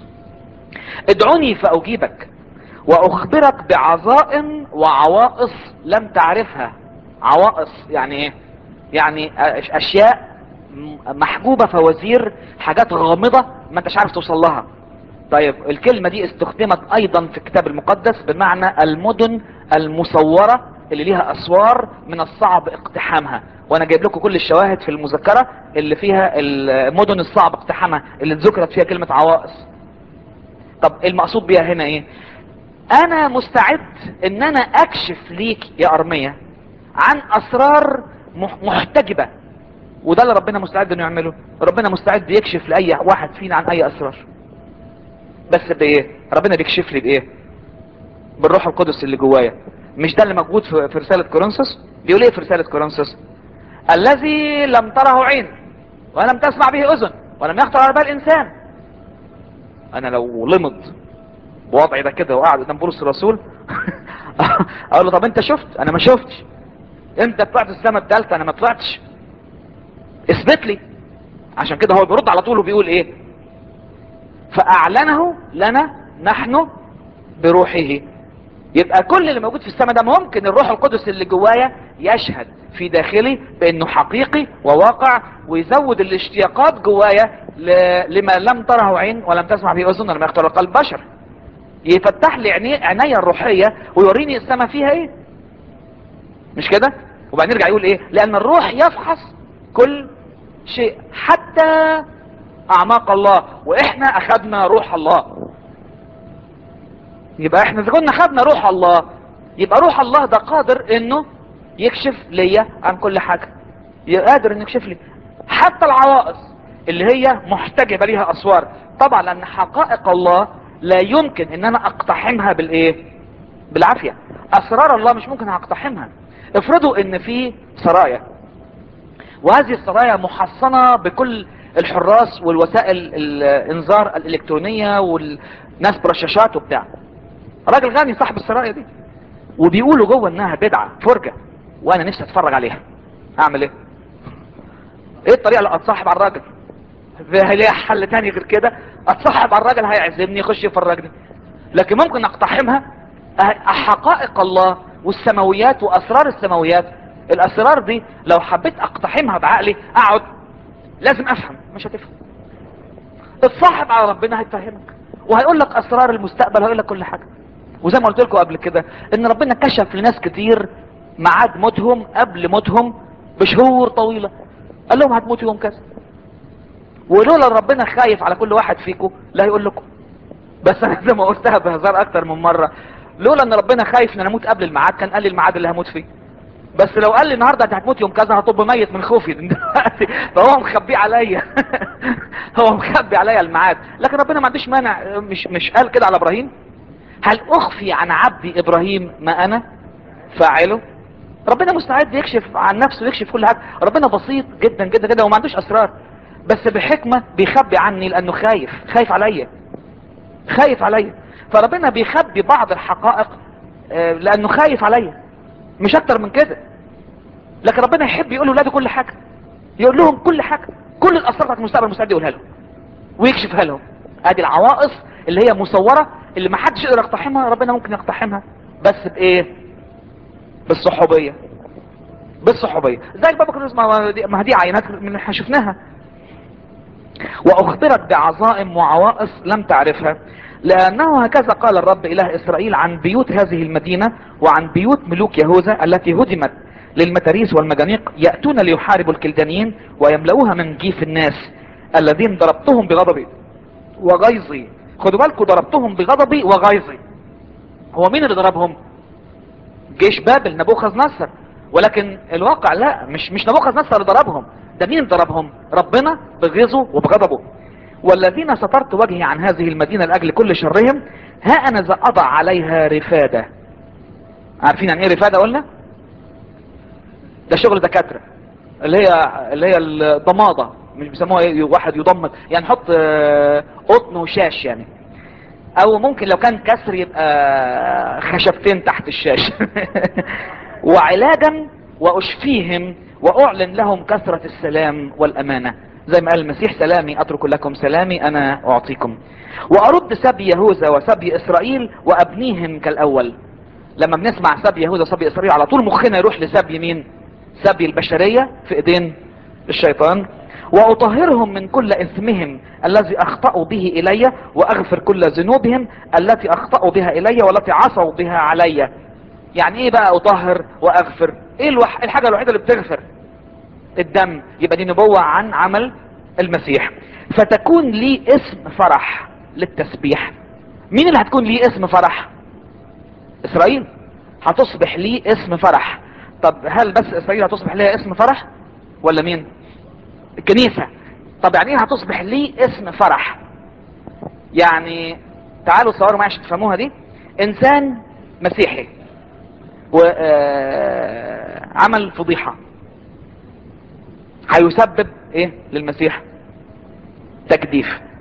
ادعوني فاجيبك واخبرك بعظائم وعوائص لم تعرفها عوائص يعني ايه يعني أش- اشياء م- محجوبة فوازير حاجات غامضة ما انتش عارف توصل لها طيب الكلمة دي استخدمت ايضا في الكتاب المقدس بمعنى المدن المصورة اللي ليها اسوار من الصعب اقتحامها وانا جايب لكم كل الشواهد في المذكرة اللي فيها المدن الصعب اقتحامها اللي ذكرت فيها كلمة عوائص طب المقصود بيها هنا ايه انا مستعد ان انا اكشف ليك يا ارمية عن اسرار مح- محتجبة وده اللي ربنا مستعد انه يعمله ربنا مستعد يكشف لاي واحد فينا عن اي اسرار بس بايه ربنا بيكشف لي بايه بالروح القدس اللي جوايا مش ده اللي موجود في في رسالة كورنثوس بيقول ايه في رسالة كورنثوس الذي لم تره عين ولم تسمع به اذن ولم يخطر على بال انسان انا لو لمض بوضعي ده كده وقاعد قدام بولس الرسول اقول له طب انت شفت انا ما شفتش انت طلعت السماء الثالثه انا ما طلعتش اثبت لي عشان كده هو بيرد على طول وبيقول ايه فاعلنه لنا نحن بروحه يبقى كل اللي موجود في السماء ده ممكن الروح القدس اللي جوايا يشهد في داخلي بانه حقيقي وواقع ويزود الاشتياقات جوايا ل- لما لم تره عين ولم تسمع به اذن لما يختار قلب بشر يفتح لي عيني عينيا الروحيه ويوريني السماء فيها ايه مش كده وبعدين يرجع يقول ايه لان الروح يفحص كل شيء حتى اعماق الله واحنا اخذنا روح الله يبقى احنا اذا كنا خدنا روح الله يبقى روح الله ده قادر انه يكشف ليا عن كل حاجة يبقى قادر انه يكشف لي حتى العوائص اللي هي محتجبة ليها اسوار طبعا لان حقائق الله لا يمكن ان انا اقتحمها بالايه بالعافية اسرار الله مش ممكن اقتحمها افرضوا ان في سرايا وهذه السرايا محصنة بكل الحراس والوسائل الانذار الالكترونية والناس برشاشات وبتاع راجل غني صاحب السرايا دي وبيقولوا جوه انها بدعة فرجة وانا نفسي اتفرج عليها اعمل ايه ايه الطريقة اللي اتصاحب على الراجل في ليها حل تاني غير كده اتصاحب على الراجل هيعزمني يخش يفرجني لكن ممكن اقتحمها أه- حقائق الله والسماويات واسرار السماويات الاسرار دي لو حبيت اقتحمها بعقلي اقعد لازم افهم مش هتفهم اتصاحب على ربنا هيفهمك وهيقول لك اسرار المستقبل هيقول لك كل حاجه وزي ما قلت لكم قبل كده ان ربنا كشف لناس كتير ميعاد موتهم قبل موتهم بشهور طويله قال لهم هتموتوا يوم كذا ولولا ربنا خايف على كل واحد فيكم لا يقول لكم بس انا زي ما قلتها بهزار اكتر من مره لولا ان ربنا خايف ان انا اموت قبل الميعاد كان قال لي الميعاد اللي هموت فيه بس لو قال لي النهارده انت هتموت يوم كذا هطب ميت من خوفي دلوقتي فهو مخبيه عليا هو مخبي عليا الميعاد لكن ربنا ما عندوش مانع مش مش قال كده على ابراهيم هل اخفي عن عبدي ابراهيم ما انا فاعله ربنا مستعد يكشف عن نفسه ويكشف كل حاجه ربنا بسيط جدا جدا جدا وما عندوش اسرار بس بحكمه بيخبي عني لانه خايف خايف عليا خايف عليا فربنا بيخبي بعض الحقائق آه، لانه خايف عليا مش اكتر من كده لكن ربنا يحب يقول لاولاده كل حاجه يقول لهم كل حاجه كل الاسرار بتاعت المستقبل مستعد يقولها لهم ويكشفها لهم ادي العوائص اللي هي مصوره اللي ما حدش يقدر يقتحمها ربنا ممكن يقتحمها بس بايه بالصحوبيه بالصحوبيه زي البابا كريس ما دي- ما دي عينات من احنا شفناها واخبرت بعظائم وعوائص لم تعرفها لانه هكذا قال الرب اله اسرائيل عن بيوت هذه المدينة وعن بيوت ملوك يهوذا التي هدمت للمتاريس والمجانيق يأتون ليحاربوا الكلدانيين ويملؤوها من جيف الناس الذين ضربتهم بغضبي وغيظي خدوا بالكم ضربتهم بغضبي وغيظي هو مين اللي ضربهم جيش بابل نبوخذ نصر ولكن الواقع لا مش مش نبوخذ نصر اللي ضربهم ده مين ضربهم ربنا بغيظه وبغضبه والذين سترت وجهي عن هذه المدينة لأجل كل شرهم ها أنا ذا أضع عليها رفادة عارفين عن ايه رفادة قلنا ده شغل دكاترة اللي هي اللي هي الضماضة مش بيسموها ايه واحد يضمد يعني نحط آه، قطن وشاش يعني او ممكن لو كان كسر يبقى خشبتين تحت الشاش وعلاجا واشفيهم واعلن لهم كثرة السلام والامانة زي ما قال المسيح سلامي اترك لكم سلامي انا اعطيكم وارد سبي يهوذا وسبي اسرائيل وابنيهم كالاول لما بنسمع سبي يهوذا وسبي اسرائيل على طول مخنا يروح لسبي مين سبي البشرية في ايدين الشيطان واطهرهم من كل اثمهم الذي اخطأوا به الي واغفر كل ذنوبهم التي اخطأوا بها الي والتي عصوا بها علي يعني ايه بقى اطهر واغفر ايه الوح... الحاجة الوحيدة اللي بتغفر الدم يبقى دي نبوة عن عمل المسيح فتكون لي اسم فرح للتسبيح مين اللي هتكون لي اسم فرح اسرائيل هتصبح لي اسم فرح طب هل بس اسرائيل هتصبح لها اسم فرح ولا مين الكنيسة طب يعني ايه هتصبح لي اسم فرح يعني تعالوا صوروا معي عشان تفهموها دي انسان مسيحي وعمل فضيحة هيسبب ايه للمسيح تجديف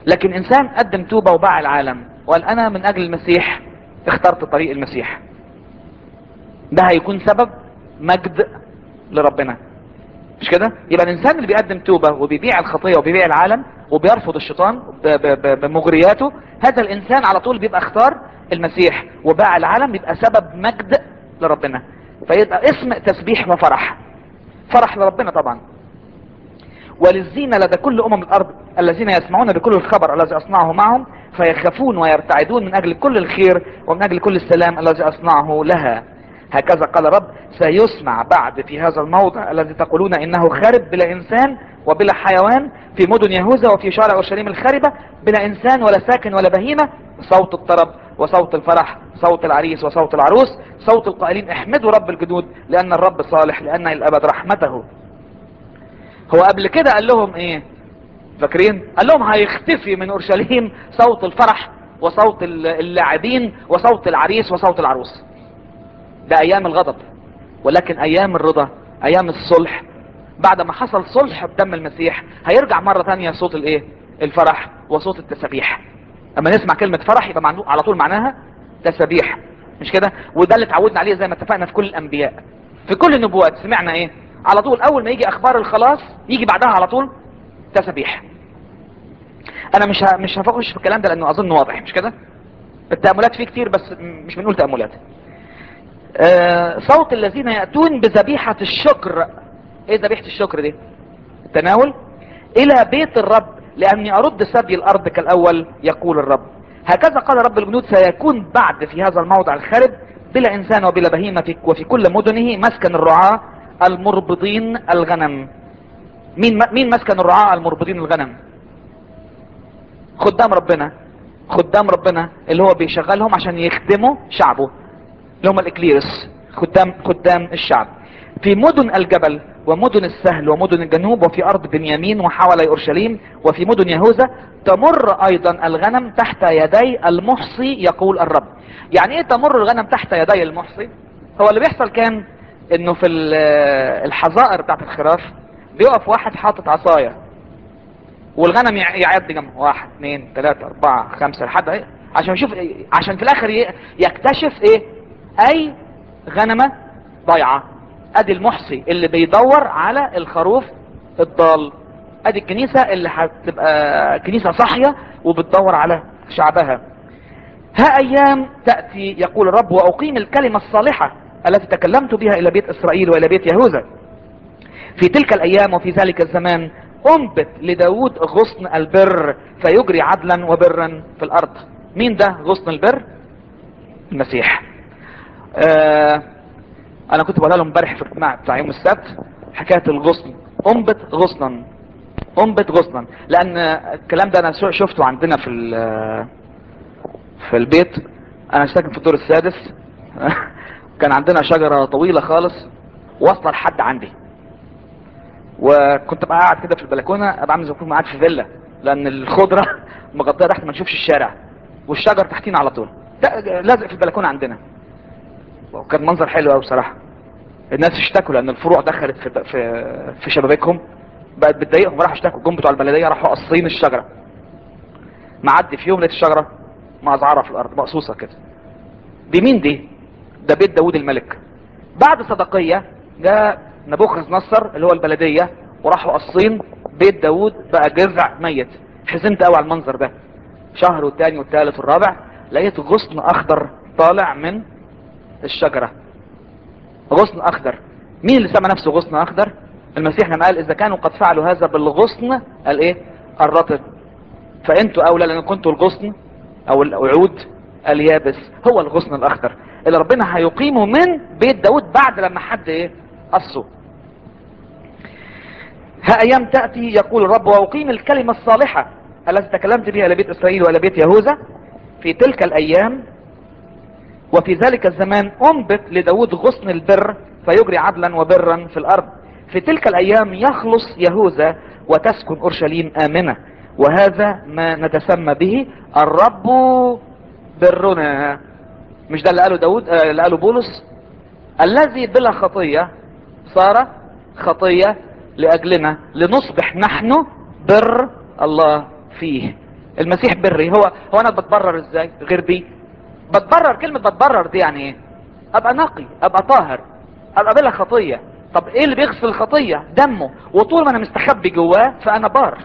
لكن انسان قدم توبة وباع العالم وقال انا من اجل المسيح اخترت طريق المسيح ده هيكون سبب مجد لربنا مش كده يبقى الانسان اللي بيقدم توبة وبيبيع الخطية وبيبيع العالم وبيرفض الشيطان ب- ب- ب- بمغرياته هذا الانسان على طول بيبقى اختار المسيح وباع العالم بيبقى سبب مجد لربنا فيبقى اسم تسبيح وفرح فرح لربنا طبعا وللزينة لدى كل أمم الأرض الذين يسمعون بكل الخبر الذي أصنعه معهم فيخافون ويرتعدون من أجل كل الخير ومن أجل كل السلام الذي أصنعه لها هكذا قال رب سيسمع بعد في هذا الموضع الذي تقولون إنه خارب بلا إنسان وبلا حيوان في مدن يهوذا وفي شارع أورشليم الخاربة بلا إنسان ولا ساكن ولا بهيمة صوت الطرب وصوت الفرح صوت العريس وصوت العروس صوت القائلين احمدوا رب الجنود لأن الرب صالح لأن الأبد رحمته هو قبل كده قال لهم ايه فاكرين قال لهم هيختفي من اورشليم صوت الفرح وصوت اللاعبين وصوت العريس وصوت العروس ده ايام الغضب ولكن ايام الرضا ايام الصلح بعد ما حصل صلح بدم المسيح هيرجع مرة تانية صوت الايه الفرح وصوت التسابيح اما نسمع كلمة فرح يبقى معنو- على طول معناها تسابيح مش كده وده اللي اتعودنا عليه زي ما اتفقنا في كل الانبياء في كل النبوات سمعنا ايه على طول اول ما يجي اخبار الخلاص يجي بعدها على طول تسابيح انا مش ه... مش هفقش في الكلام ده لانه اظن واضح مش كده التأملات فيه كتير بس م- مش بنقول تأملات آه صوت الذين يأتون بذبيحة الشكر ايه ذبيحة الشكر دي التناول الى بيت الرب لاني ارد سبي الارض كالاول يقول الرب هكذا قال رب الجنود سيكون بعد في هذا الموضع الخرب بلا انسان وبلا بهيمة في- وفي كل مدنه مسكن الرعاة المربضين الغنم مين مين مسكن الرعاة المربضين الغنم خدام ربنا خدام ربنا اللي هو بيشغلهم عشان يخدموا شعبه اللي هم الاكليرس خدام خدام الشعب في مدن الجبل ومدن السهل ومدن الجنوب وفي ارض بنيامين وحول اورشليم وفي مدن يهوذا تمر ايضا الغنم تحت يدي المحصي يقول الرب يعني ايه تمر الغنم تحت يدي المحصي هو اللي بيحصل كان انه في ال- الحظائر بتاعت الخراف بيقف واحد حاطط عصايه والغنم يع- يعد جنبه واحد اثنين ثلاثة اربعة خمسة لحد ايه عشان يشوف إيه؟ عشان في الاخر ي- يكتشف ايه اي غنمة ضايعة ادي المحصي اللي بيدور على الخروف الضال ادي الكنيسة اللي هتبقى كنيسة صاحية وبتدور على شعبها ها ايام تأتي يقول الرب واقيم الكلمة الصالحة التي تكلمت بها الى بيت اسرائيل والى بيت يهوذا في تلك الايام وفي ذلك الزمان انبت لداود غصن البر فيجري عدلا وبرا في الارض مين ده غصن البر المسيح آه انا كنت بقولها لهم امبارح في الاجتماع بتاع يوم السبت حكايه الغصن انبت غصنا انبت غصنا لان الكلام ده انا شو- شفته عندنا في ال- في البيت انا ساكن في الدور السادس كان عندنا شجره طويله خالص واصله لحد عندي وكنت بقى قاعد كده في البلكونه ابقى عامل زي ما اكون قاعد في فيلا لان الخضره مغطيه تحت ما نشوفش الشارع والشجر تحتينا على طول ده- لازق في البلكونه عندنا وكان منظر حلو قوي بصراحه الناس اشتكوا لان الفروع دخلت في في في شبابيكهم بقت بتضايقهم راحوا اشتكوا الجم بتوع البلديه راحوا قاصين الشجره معدي في يوم لقيت الشجره مقزعره في الارض مقصوصه كده دي مين دي ده بيت داوود الملك بعد صدقية جاء نبوخذ نصر اللي هو البلدية وراحوا قصين بيت داوود بقى جذع ميت حزنت قوي على المنظر ده شهر والتاني والتالت والرابع لقيت غصن اخضر طالع من الشجرة غصن اخضر مين اللي سمى نفسه غصن اخضر المسيح لما قال اذا كانوا قد فعلوا هذا بالغصن قال ايه الرطب فانتوا اولى لان كنتوا الغصن او العود اليابس هو الغصن الاخضر اللي ربنا هيقيمه من بيت داود بعد لما حد ايه قصه ها ايام تأتي يقول الرب واقيم الكلمة الصالحة التي تكلمت بها لبيت اسرائيل والى بيت يهوذا في تلك الايام وفي ذلك الزمان انبت لداود غصن البر فيجري عدلا وبرا في الارض في تلك الايام يخلص يهوذا وتسكن اورشليم امنة وهذا ما نتسمى به الرب برنا مش ده اللي قاله داود آه اللي قاله بولس الذي بلا خطية صار خطية لأجلنا لنصبح نحن بر الله فيه المسيح بري هو هو انا بتبرر ازاي غير دي بتبرر كلمة بتبرر دي يعني ايه ابقى نقي ابقى طاهر ابقى بلا خطية طب ايه اللي بيغسل الخطية دمه وطول ما انا مستخبي جواه فانا بار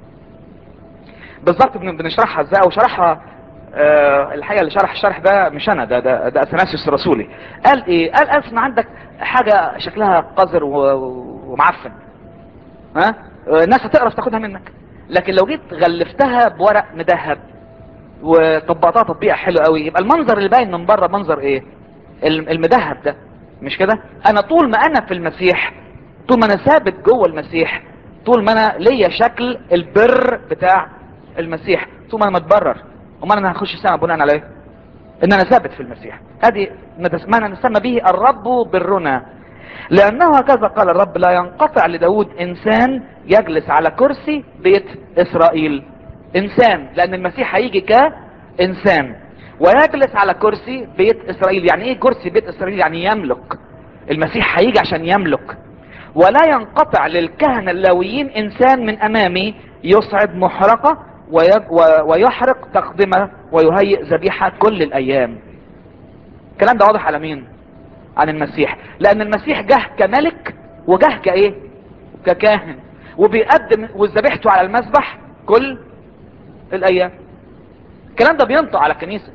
بالظبط بن- بنشرحها ازاي او شرحها آه الحقيقة اللي شرح الشرح ده مش انا ده ده, ده اثناسيوس الرسولي قال ايه قال اسمع عندك حاجة شكلها قذر و- ومعفن ها آه، الناس هتقرف تاخدها منك لكن لو جيت غلفتها بورق مدهب وطبقتها تطبيقه حلو قوي يبقى المنظر اللي باين من بره منظر ايه الم- المدهب ده مش كده انا طول ما انا في المسيح طول ما انا ثابت جوه المسيح طول ما انا ليا شكل البر بتاع المسيح طول ما انا متبرر امال انا هخش السماء بناء على ايه ان انا ثابت في المسيح هذه ما نسمى به الرب برنا لانه هكذا قال الرب لا ينقطع لداود انسان يجلس على كرسي بيت اسرائيل انسان لان المسيح هيجي كانسان ويجلس على كرسي بيت اسرائيل يعني ايه كرسي بيت اسرائيل يعني يملك المسيح هيجي عشان يملك ولا ينقطع للكهنة اللاويين انسان من امامي يصعد محرقة وي- و- ويحرق تقدمة ويهيئ ذبيحة كل الايام الكلام ده واضح على مين عن المسيح لان المسيح جه كملك وجه كايه ككاهن وبيقدم وذبيحته على المذبح كل الايام الكلام ده بينطق على الكنيسة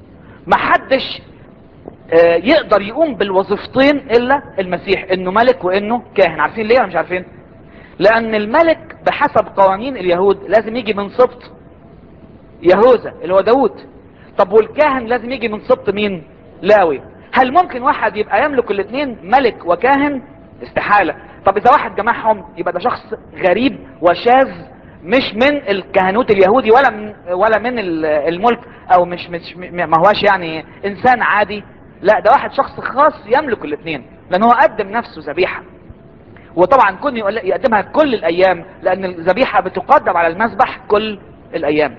محدش آه، يقدر يقوم بالوظيفتين الا المسيح انه ملك وانه كاهن عارفين ليه ولا مش عارفين لان الملك بحسب قوانين اليهود لازم يجي من سبط يهوذا اللي هو داود طب والكاهن لازم يجي من سبط مين لاوي هل ممكن واحد يبقى يملك الاثنين ملك وكاهن استحالة طب اذا واحد جمعهم يبقى ده شخص غريب وشاذ مش من الكهنوت اليهودي ولا من ولا من ال- الملك او مش مش م- ما هواش يعني انسان عادي لا ده واحد شخص خاص يملك الاثنين لان هو قدم نفسه ذبيحه وطبعا كن يقول- يقدمها كل الايام لان الذبيحه بتقدم على المذبح كل الايام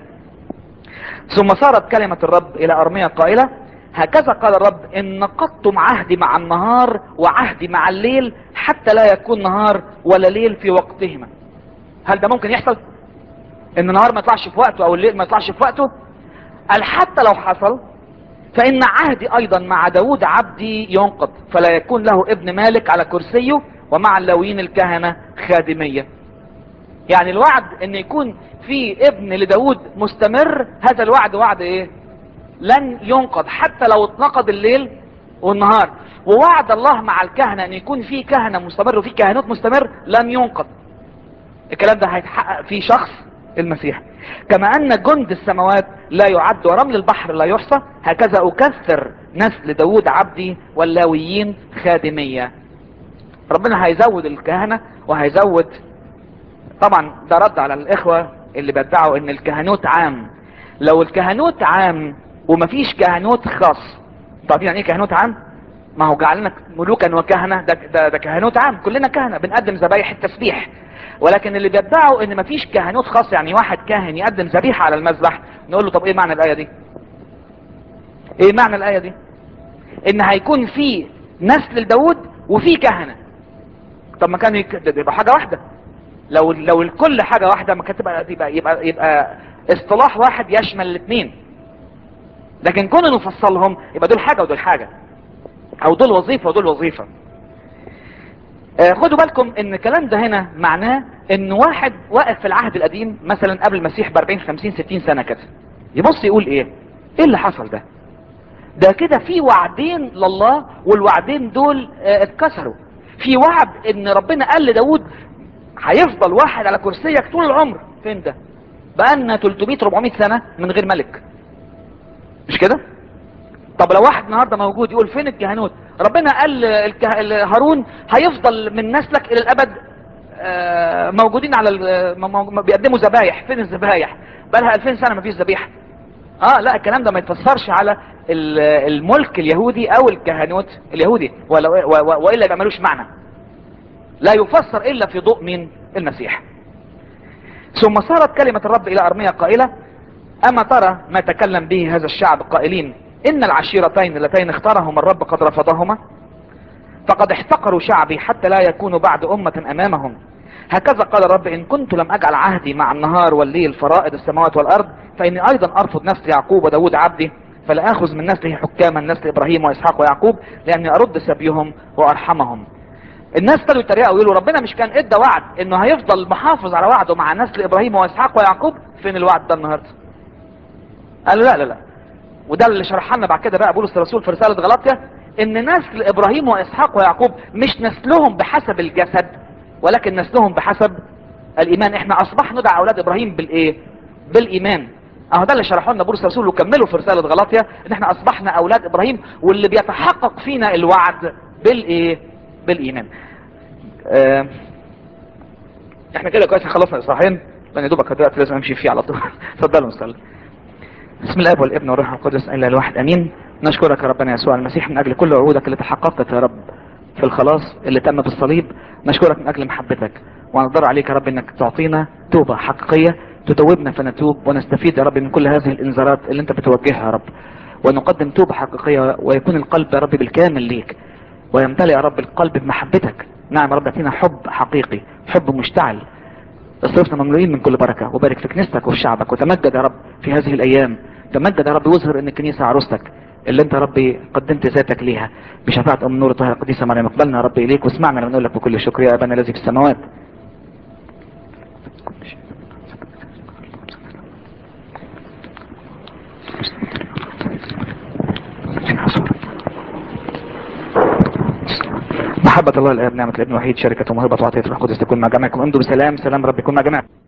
ثم صارت كلمة الرب إلى أرميا قائلة هكذا قال الرب إن نقضتم عهدي مع النهار وعهدي مع الليل حتى لا يكون نهار ولا ليل في وقتهما هل ده ممكن يحصل ان النهار ما يطلعش في وقته او الليل ما يطلعش في وقته قال حتى لو حصل فإن عهدي أيضا مع داود عبدي ينقض فلا يكون له ابن مالك على كرسيه ومع اللاويين الكهنة خادمية يعني الوعد ان يكون في ابن لداود مستمر هذا الوعد وعد ايه لن ينقض حتى لو اتنقض الليل والنهار ووعد الله مع الكهنة ان يكون في كهنة مستمر وفي كهنوت مستمر لن ينقض الكلام ده هيتحقق في شخص المسيح كما ان جند السماوات لا يعد ورمل البحر لا يحصى هكذا اكثر نسل داود عبدي واللاويين خادمية ربنا هيزود الكهنة وهيزود طبعا ده رد على الاخوة اللي بيدعوا ان الكهنوت عام لو الكهنوت عام ومفيش كهنوت خاص طب يعني ايه كهنوت عام ما هو جعلنا ملوكا وكهنة ده, ده, ده كهنوت عام كلنا كهنة بنقدم ذبايح التسبيح ولكن اللي بيدعوا ان مفيش كهنوت خاص يعني واحد كاهن يقدم ذبيحة على المذبح نقول له طب ايه معنى الاية دي ايه معنى الاية دي ان هيكون في نسل لداود وفي كهنة طب ما كان يك- ده يبقى حاجة واحدة لو لو الكل حاجة واحدة ما كانت تبقى يبقى يبقى, يبقى اصطلاح واحد يشمل الاثنين لكن كون نفصلهم يبقى دول حاجة ودول حاجة او دول وظيفة ودول وظيفة آه، خدوا بالكم ان الكلام ده هنا معناه ان واحد واقف في العهد القديم مثلا قبل المسيح ب 40 50 60 سنة كده يبص يقول ايه ايه اللي حصل ده ده كده في وعدين لله والوعدين دول آه، اتكسروا في وعد ان ربنا قال لداود هيفضل واحد على كرسيك طول العمر فين ده بقالنا 300 400 سنة من غير ملك مش كده طب لو واحد النهارده موجود يقول فين الكهنوت ربنا قال الكه... هارون هيفضل من نسلك الى الابد آه، موجودين على ال- م- م- بيقدموا ذبايح فين الذبايح بقى لها 2000 سنه مفيش ذبيحه اه لا الكلام ده ما يتفسرش على ال- الملك اليهودي او الكهنوت اليهودي ولا و- و- والا يبقى ملوش معنى لا يفسر الا في ضوء من المسيح ثم صارت كلمة الرب الى ارميا قائلة اما ترى ما تكلم به هذا الشعب قائلين ان العشيرتين اللتين اختارهما الرب قد رفضهما فقد احتقروا شعبي حتى لا يكونوا بعد امة امامهم هكذا قال الرب ان كنت لم اجعل عهدي مع النهار والليل فرائض السماوات والارض فاني ايضا ارفض نسل يعقوب وداود عبدي فلا اخذ من نسله حكاما نسل ابراهيم واسحاق ويعقوب لاني ارد سبيهم وارحمهم الناس ابتدوا يتريقوا ويقولوا ربنا مش كان ادى وعد انه هيفضل محافظ على وعده مع نسل ابراهيم واسحاق ويعقوب فين الوعد ده النهارده قالوا لا لا لا وده اللي شرح لنا بعد كده بقى بولس الرسول في رساله غلاطيا ان نسل ابراهيم واسحاق ويعقوب مش نسلهم بحسب الجسد ولكن نسلهم بحسب الايمان احنا اصبحنا ندعى اولاد ابراهيم بالايه بالايمان اهو ده اللي شرحه لنا بولس الرسول وكملوا في رساله غلاطيا ان احنا اصبحنا اولاد ابراهيم واللي بيتحقق فينا الوعد بالايه بالايمان آه احنا كده كويس خلصنا الاصحاحين لان دوبك دلوقتي لازم امشي فيه على طول اتفضلوا نصلي بسم الله والابن والروح القدس الا الواحد امين نشكرك يا ربنا يسوع المسيح من اجل كل وعودك اللي تحققت يا رب في الخلاص اللي تم بالصليب نشكرك من اجل محبتك ونقدر عليك يا رب انك تعطينا توبة حقيقية تتوبنا فنتوب ونستفيد يا رب من كل هذه الانذارات اللي انت بتوجهها يا رب ونقدم توبة حقيقية ويكون القلب يا رب بالكامل ليك ويمتلئ يا رب القلب بمحبتك نعم يا رب اعطينا حب حقيقي حب مشتعل اصرفنا مملوئين من كل بركة وبارك في كنيستك وفي شعبك وتمجد يا رب في هذه الايام تمجد يا رب واظهر ان الكنيسة عروستك اللي انت يا ربي قدمت ذاتك ليها بشفاعة ام نور طاهرة القديسة مريم اقبلنا يا رب اليك واسمعنا لما نقول لك بكل شكر يا ابانا الذي في السماوات محبة الله الآب نعمة الابن الوحيد شركة ومهبة وعطية الروح القدس تكون مع جميعكم امضوا بسلام سلام رب يكون مع جميعكم